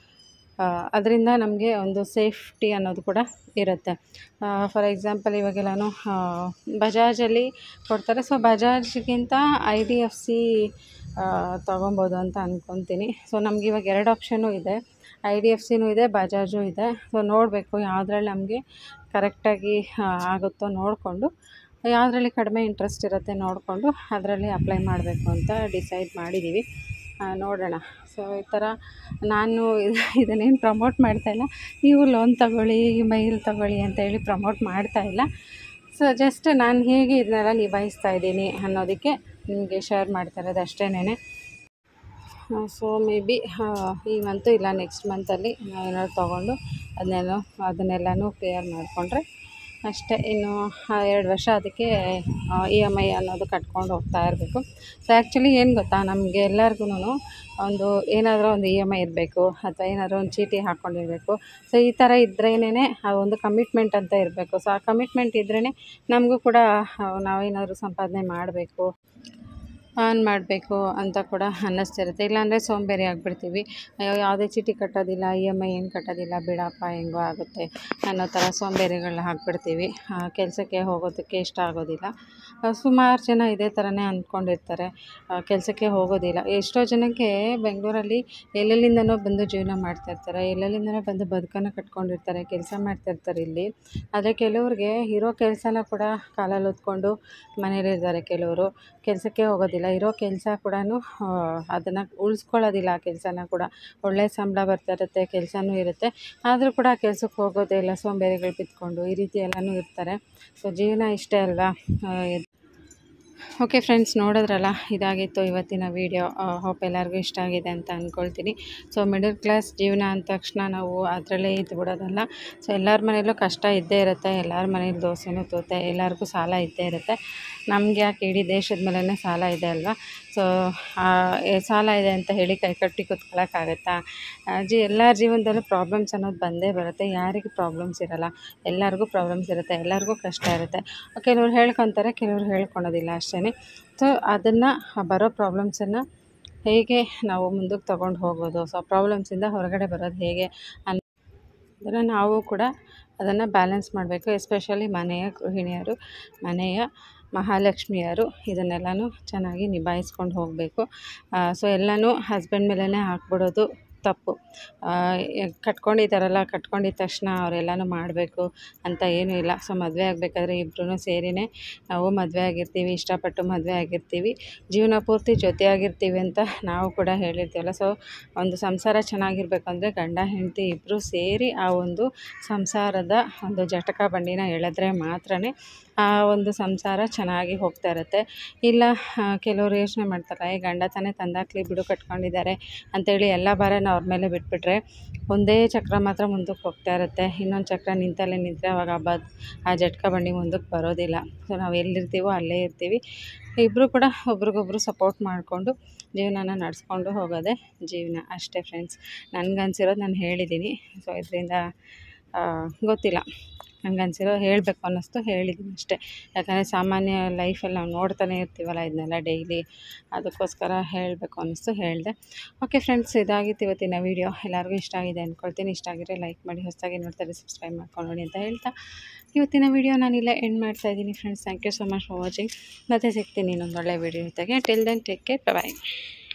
ಅದರಿಂದ ನಮಗೆ ಒಂದು ಸೇಫ್ಟಿ ಅನ್ನೋದು ಕೂಡ ಇರುತ್ತೆ ಫಾರ್ ಎಕ್ಸಾಂಪಲ್ ಇವಾಗೆಲ್ಲನೂ ಬಜಾಜಲ್ಲಿ ಕೊಡ್ತಾರೆ ಸೊ ಬಜಾಜ್ಗಿಂತ ಐ ಡಿ ಎಫ್ ಸಿ ತೊಗೊಬೋದು ಅಂತ ಅಂದ್ಕೊತೀನಿ ಸೊ ನಮ್ಗೆ ಇವಾಗ ಎರಡು ಆಪ್ಷನ್ನು ಇದೆ ಐ ಡಿ ಎಫ್ ಸಿನೂ ಇದೆ ಬಜಾಜು ಇದೆ ಸೊ ನೋಡಬೇಕು ಯಾವುದ್ರಲ್ಲಿ ನಮಗೆ ಕರೆಕ್ಟಾಗಿ ಆಗುತ್ತೋ ನೋಡಿಕೊಂಡು ಯಾವುದ್ರಲ್ಲಿ ಕಡಿಮೆ ಇಂಟ್ರೆಸ್ಟ್ ಇರುತ್ತೆ ನೋಡಿಕೊಂಡು ಅದರಲ್ಲಿ ಅಪ್ಲೈ ಮಾಡಬೇಕು ಅಂತ ಡಿಸೈಡ್ ಮಾಡಿದ್ದೀವಿ ನೋಡೋಣ ಸೊ ಈ ಥರ ನಾನು ಇದು ಇದನ್ನೇನು ಪ್ರಮೋಟ್ ಮಾಡ್ತಾಯಿಲ್ಲ ನೀವು ಲೋನ್ ತಗೊಳ್ಳಿ ಮೈಲ್ ತಗೊಳ್ಳಿ ಅಂತೇಳಿ ಪ್ರಮೋಟ್ ಮಾಡ್ತಾಯಿಲ್ಲ ಸೊ ಜಸ್ಟ್ ನಾನು ಹೇಗೆ ಇದನ್ನೆಲ್ಲ ನಿಭಾಯಿಸ್ತಾ ಇದ್ದೀನಿ ಅನ್ನೋದಕ್ಕೆ ನಿಮಗೆ ಶೇರ್ ಮಾಡ್ತಾ ಇರೋದು ಅಷ್ಟೇನೆ ಸೊ ಮೇ ಬಿ ಈ ಮಂತು ಇಲ್ಲ ನೆಕ್ಸ್ಟ್ ಮಂತಲ್ಲಿ ನಾವೇನಾದ್ರು ತೊಗೊಂಡು ಅದನ್ನೆಲ್ಲ ಅದನ್ನೆಲ್ಲನೂ ಕ್ಲಿಯರ್ ಮಾಡಿಕೊಂಡ್ರೆ ಅಷ್ಟೇ ಇನ್ನು ಎರಡು ವರ್ಷ ಅದಕ್ಕೆ ಇ ಎಮ್ ಐ ಅನ್ನೋದು ಕಟ್ಕೊಂಡು ಹೋಗ್ತಾ ಇರಬೇಕು ಸೊ ಆ್ಯಕ್ಚುಲಿ ಏನು ಗೊತ್ತಾ ನಮಗೆ ಎಲ್ಲರಿಗೂ ಒಂದು ಏನಾದರೂ ಒಂದು ಇ ಎಮ್ ಐ ಇರಬೇಕು ಅಥವಾ ಏನಾದರೂ ಒಂದು ಚೀಟಿ ಹಾಕ್ಕೊಂಡಿರಬೇಕು ಸೊ ಈ ಥರ ಇದ್ರೇನೆ ಆ ಒಂದು ಕಮಿಟ್ಮೆಂಟ್ ಅಂತ ಇರಬೇಕು ಸೊ ಆ ಕಮಿಟ್ಮೆಂಟ್ ಇದ್ರೇ ನಮಗೂ ಕೂಡ ನಾವೇನಾದರೂ ಸಂಪಾದನೆ ಮಾಡಬೇಕು ಅರ್ನ್ ಮಾಡಬೇಕು ಅಂತ ಕೂಡ ಅನ್ನಿಸ್ತಿರುತ್ತೆ ಇಲ್ಲಾಂದರೆ ಸೋಂಬೇರಿ ಆಗಿಬಿಡ್ತೀವಿ ಅಯ್ಯೋ ಯಾವುದೇ ಚೀಟಿ ಕಟ್ಟೋದಿಲ್ಲ ಇ ಎಮ್ ಐ ಏನು ಕಟ್ಟೋದಿಲ್ಲ ಬಿಡಪ್ಪ ಹೆಂಗೋ ಆಗುತ್ತೆ ಅನ್ನೋ ಥರ ಸೋಂಬೇರಿಗಳನ್ನ ಹಾಕ್ಬಿಡ್ತೀವಿ ಕೆಲಸಕ್ಕೆ ಹೋಗೋದಕ್ಕೆ ಇಷ್ಟ ಆಗೋದಿಲ್ಲ ಸುಮಾರು ಜನ ಇದೇ ಥರನೇ ಅಂದ್ಕೊಂಡಿರ್ತಾರೆ ಕೆಲಸಕ್ಕೆ ಹೋಗೋದಿಲ್ಲ ಎಷ್ಟೋ ಜನಕ್ಕೆ ಬೆಂಗಳೂರಲ್ಲಿ ಎಲ್ಲೆಲ್ಲಿಂದನೋ ಬಂದು ಜೀವನ ಮಾಡ್ತಾಯಿರ್ತಾರೆ ಎಲ್ಲೆಲ್ಲಿಂದನೋ ಬಂದು ಬದುಕನ್ನು ಕಟ್ಕೊಂಡಿರ್ತಾರೆ ಕೆಲಸ ಮಾಡ್ತಾಯಿರ್ತಾರೆ ಇಲ್ಲಿ ಆದರೆ ಕೆಲವ್ರಿಗೆ ಇರೋ ಕೆಲಸನ ಕೂಡ ಕಾಲಲ್ಲಿ ಹೊತ್ಕೊಂಡು ಮನೇಲಿರ್ತಾರೆ ಕೆಲವರು ಕೆಲಸಕ್ಕೆ ಹೋಗೋದಿಲ್ಲ ಇರೋ ಕೆಲಸ ಕೂಡ ಅದನ್ನು ಉಳಿಸ್ಕೊಳ್ಳೋದಿಲ್ಲ ಆ ಕೆಲಸನ ಕೂಡ ಒಳ್ಳೆಯ ಸಂಬಳ ಬರ್ತಾ ಇರುತ್ತೆ ಕೆಲಸನೂ ಇರುತ್ತೆ ಆದರೂ ಕೂಡ ಆ ಕೆಲ್ಸಕ್ಕೆ ಹೋಗೋದೇ ಇಲ್ಲ ಸೋಂಬೇರಿಗಳು ಬಿದ್ಕೊಂಡು ಈ ರೀತಿ ಎಲ್ಲನೂ ಇರ್ತಾರೆ ಸೊ ಜೀವನ ಇಷ್ಟೇ ಅಲ್ವಾ ಓಕೆ ಫ್ರೆಂಡ್ಸ್ ನೋಡಿದ್ರಲ್ಲ ಇದಾಗಿತ್ತು ಇವತ್ತಿನ ವೀಡಿಯೋ ಹೋಪ್ ಎಲ್ಲರಿಗೂ ಇಷ್ಟ ಆಗಿದೆ ಅಂತ ಅಂದ್ಕೊಳ್ತೀನಿ ಸೊ ಮಿಡಲ್ ಕ್ಲಾಸ್ ಜೀವನ ಅಂದ ತಕ್ಷಣ ನಾವು ಅದರಲ್ಲೇ ಇದ್ದು ಬಿಡೋದಲ್ಲ ಸೊ ಎಲ್ಲರ ಮನೆಯಲ್ಲೂ ಕಷ್ಟ ಇದ್ದೇ ಇರುತ್ತೆ ಎಲ್ಲರ ಮನೇಲಿ ದೋಸೆನೂ ತೂತೆ ಎಲ್ಲರಿಗೂ ಸಾಲ ಇದ್ದೇ ಇರುತ್ತೆ ನಮ್ಗೆ ಯಾಕೆ ಇಡೀ ದೇಶದ ಮೇಲೇ ಸಾಲ ಇದೆ ಅಲ್ವಾ ಸೊ ಸಾಲ ಇದೆ ಅಂತ ಹೇಳಿ ಕೈ ಕಟ್ಟಿ ಕೂತ್ಕೊಳ್ಳೋಕ್ಕಾಗತ್ತಾ ಆ, ಜಿ ಎಲ್ಲರ ಜೀವನದಲ್ಲೂ ಪ್ರಾಬ್ಲಮ್ಸ್ ಅನ್ನೋದು ಬಂದೇ ಬರುತ್ತೆ ಯಾರಿಗೆ ಪ್ರಾಬ್ಲಮ್ಸ್ ಇರಲ್ಲ ಎಲ್ಲರಿಗೂ ಪ್ರಾಬ್ಲಮ್ಸ್ ಇರುತ್ತೆ ಎಲ್ಲರಿಗೂ ಕಷ್ಟ ಇರುತ್ತೆ ಕೆಲವ್ರು ಹೇಳ್ಕೊತಾರೆ ಕೆಲವ್ರು ಹೇಳ್ಕೊಳೋದಿಲ್ಲ ಅಷ್ಟೇ ಸೊ ಅದನ್ನು ಬರೋ ಪ್ರಾಬ್ಲಮ್ಸನ್ನು ಹೇಗೆ ನಾವು ಮುಂದಕ್ಕೆ ತೊಗೊಂಡು ಹೋಗೋದು ಸೊ ಪ್ರಾಬ್ಲಮ್ಸಿಂದ ಹೊರಗಡೆ ಬರೋದು ಹೇಗೆ ಅನ್ ಅದನ್ನು ನಾವು ಕೂಡ ಅದನ್ನು ಬ್ಯಾಲೆನ್ಸ್ ಮಾಡಬೇಕು ಎಸ್ಪೆಷಲಿ ಮನೆಯ ಗೃಹಿಣಿಯರು ಮನೆಯ ಮಹಾಲಕ್ಷ್ಮಿಯರು ಇದನ್ನೆಲ್ಲನೂ ಚೆನ್ನಾಗಿ ನಿಭಾಯಿಸ್ಕೊಂಡು ಹೋಗಬೇಕು ಸೊ ಎಲ್ಲನೂ ಹಸ್ಬೆಂಡ್ ಮೇಲೇ ಹಾಕ್ಬಿಡೋದು ತಪ್ಪು ಆ, ಯ- ಕಟ್ಕೊಂಡಿದ್ದಾರಲ್ಲ ಕಟ್ಕೊಂಡಿದ್ದ ತಕ್ಷಣ ಅವರೆಲ್ಲನೂ ಮಾಡಬೇಕು ಅಂತ ಏನೂ ಇಲ್ಲ ಸೊ ಮದುವೆ ಆಗಬೇಕಾದ್ರೆ ಇಬ್ಬರೂ ಸೇರಿನೇ ನಾವು ಮದುವೆ ಆಗಿರ್ತೀವಿ ಇಷ್ಟಪಟ್ಟು ಮದುವೆ ಆಗಿರ್ತೀವಿ ಜೀವನ ಪೂರ್ತಿ ಜೊತೆಯಾಗಿರ್ತೀವಿ ಅಂತ ನಾವು ಕೂಡ ಹೇಳಿರ್ತೀವಲ್ಲ ಸೊ ಒಂದು ಸಂಸಾರ ಚೆನ್ನಾಗಿರ್ಬೇಕು ಅಂದರೆ ಗಂಡ ಹೆಂಡತಿ ಇಬ್ಬರು ಸೇರಿ ಆ ಒಂದು ಸಂಸಾರದ ಒಂದು ಜಟಕಾ ಬಂಡಿನ ಎಳೆದ್ರೆ ಮಾತ್ರ ಆ ಒಂದು ಸಂಸಾರ ಚೆನ್ನಾಗಿ ಹೋಗ್ತಾ ಇರುತ್ತೆ ಇಲ್ಲ ಆ, ಕೆಲವ್ರು ಯೋಚನೆ ಮಾಡ್ತಾರೆ ಏ ಗಂಡ ತಾನೇ ತಂದಾಕ್ಲಿ ಬಿಡು ಕಟ್ಕೊಂಡಿದ್ದಾರೆ ಅಂತೇಳಿ ಎಲ್ಲ ಭಾರನ ಅವ್ರ ಮೇಲೆ ಬಿಟ್ಬಿಟ್ರೆ ಒಂದೇ ಚಕ್ರ ಮಾತ್ರ ಮುಂದಕ್ಕೆ ಹೋಗ್ತಾ ಇರುತ್ತೆ ಇನ್ನೊಂದು ಚಕ್ರ ನಿಂತಲ್ಲೇ ನಿಂತರೆ ಅವಾಗ ಆ ಬದ್ ಆ ಜಟ್ಕ ಬಂಡಿ ಮುಂದಕ್ಕೆ ಬರೋದಿಲ್ಲ ಸೊ ನಾವು ಎಲ್ಲಿರ್ತೀವೋ ಅಲ್ಲೇ ಇರ್ತೀವಿ ಇಬ್ಬರು ಕೂಡ ಒಬ್ರಿಗೊಬ್ರು ಸಪೋರ್ಟ್ ಮಾಡಿಕೊಂಡು ಜೀವನನ ನಡೆಸ್ಕೊಂಡು ಹೋಗೋದೇ ಜೀವನ ಅಷ್ಟೇ ಫ್ರೆಂಡ್ಸ್ ನನಗನ್ಸಿರೋದು ನಾನು ಹೇಳಿದ್ದೀನಿ ಸೊ ಇದರಿಂದ ಗೊತ್ತಿಲ್ಲ ನನಗನ್ಸಿರೋ ಹೇಳಬೇಕು ಅನ್ನಿಸ್ತು ಹೇಳಿದ್ದೀನಿ ಅಷ್ಟೇ ಯಾಕಂದರೆ ಸಾಮಾನ್ಯ ಲೈಫಲ್ಲಿ ನಾವು ನೋಡ್ತಾನೆ ಇರ್ತೀವಲ್ಲ ಇದನ್ನೆಲ್ಲ ಡೈಲಿ ಅದಕ್ಕೋಸ್ಕರ ಹೇಳಬೇಕು ಅನ್ನಿಸ್ತು ಹೇಳಿದೆ ಓಕೆ ಫ್ರೆಂಡ್ಸ್ ಇದಾಗಿತ್ತು ಇವತ್ತಿನ ವೀಡಿಯೋ ಎಲ್ಲರಿಗೂ ಇಷ್ಟ ಆಗಿದೆ ಅಂದ್ಕೊಳ್ತೀನಿ ಇಷ್ಟ ಆಗಿದ್ರೆ ಲೈಕ್ ಮಾಡಿ ಹೊಸದಾಗಿ ನೋಡ್ತಾರೆ ಸಬ್ಸ್ಕ್ರೈಬ್ ಮಾಡ್ಕೊಂಡು ನೋಡಿ ಅಂತ ಹೇಳ್ತಾ ಇವತ್ತಿನ ವೀಡಿಯೋ ನಾನಿಲ್ಲ ಎಂಡ್ ಮಾಡ್ತಾ ಇದ್ದೀನಿ friends thank you so much for watching ಮತ್ತೆ ಸಿಗ್ತೀನಿ ಇನ್ನೊಂದು ಒಳ್ಳೆ ವೀಡಿಯೋ ಜೊತೆಗೆ ಟಿಲ್ ದೆನ್ ಟೇಕ್ ಕೇರ್ ಬಾಯ್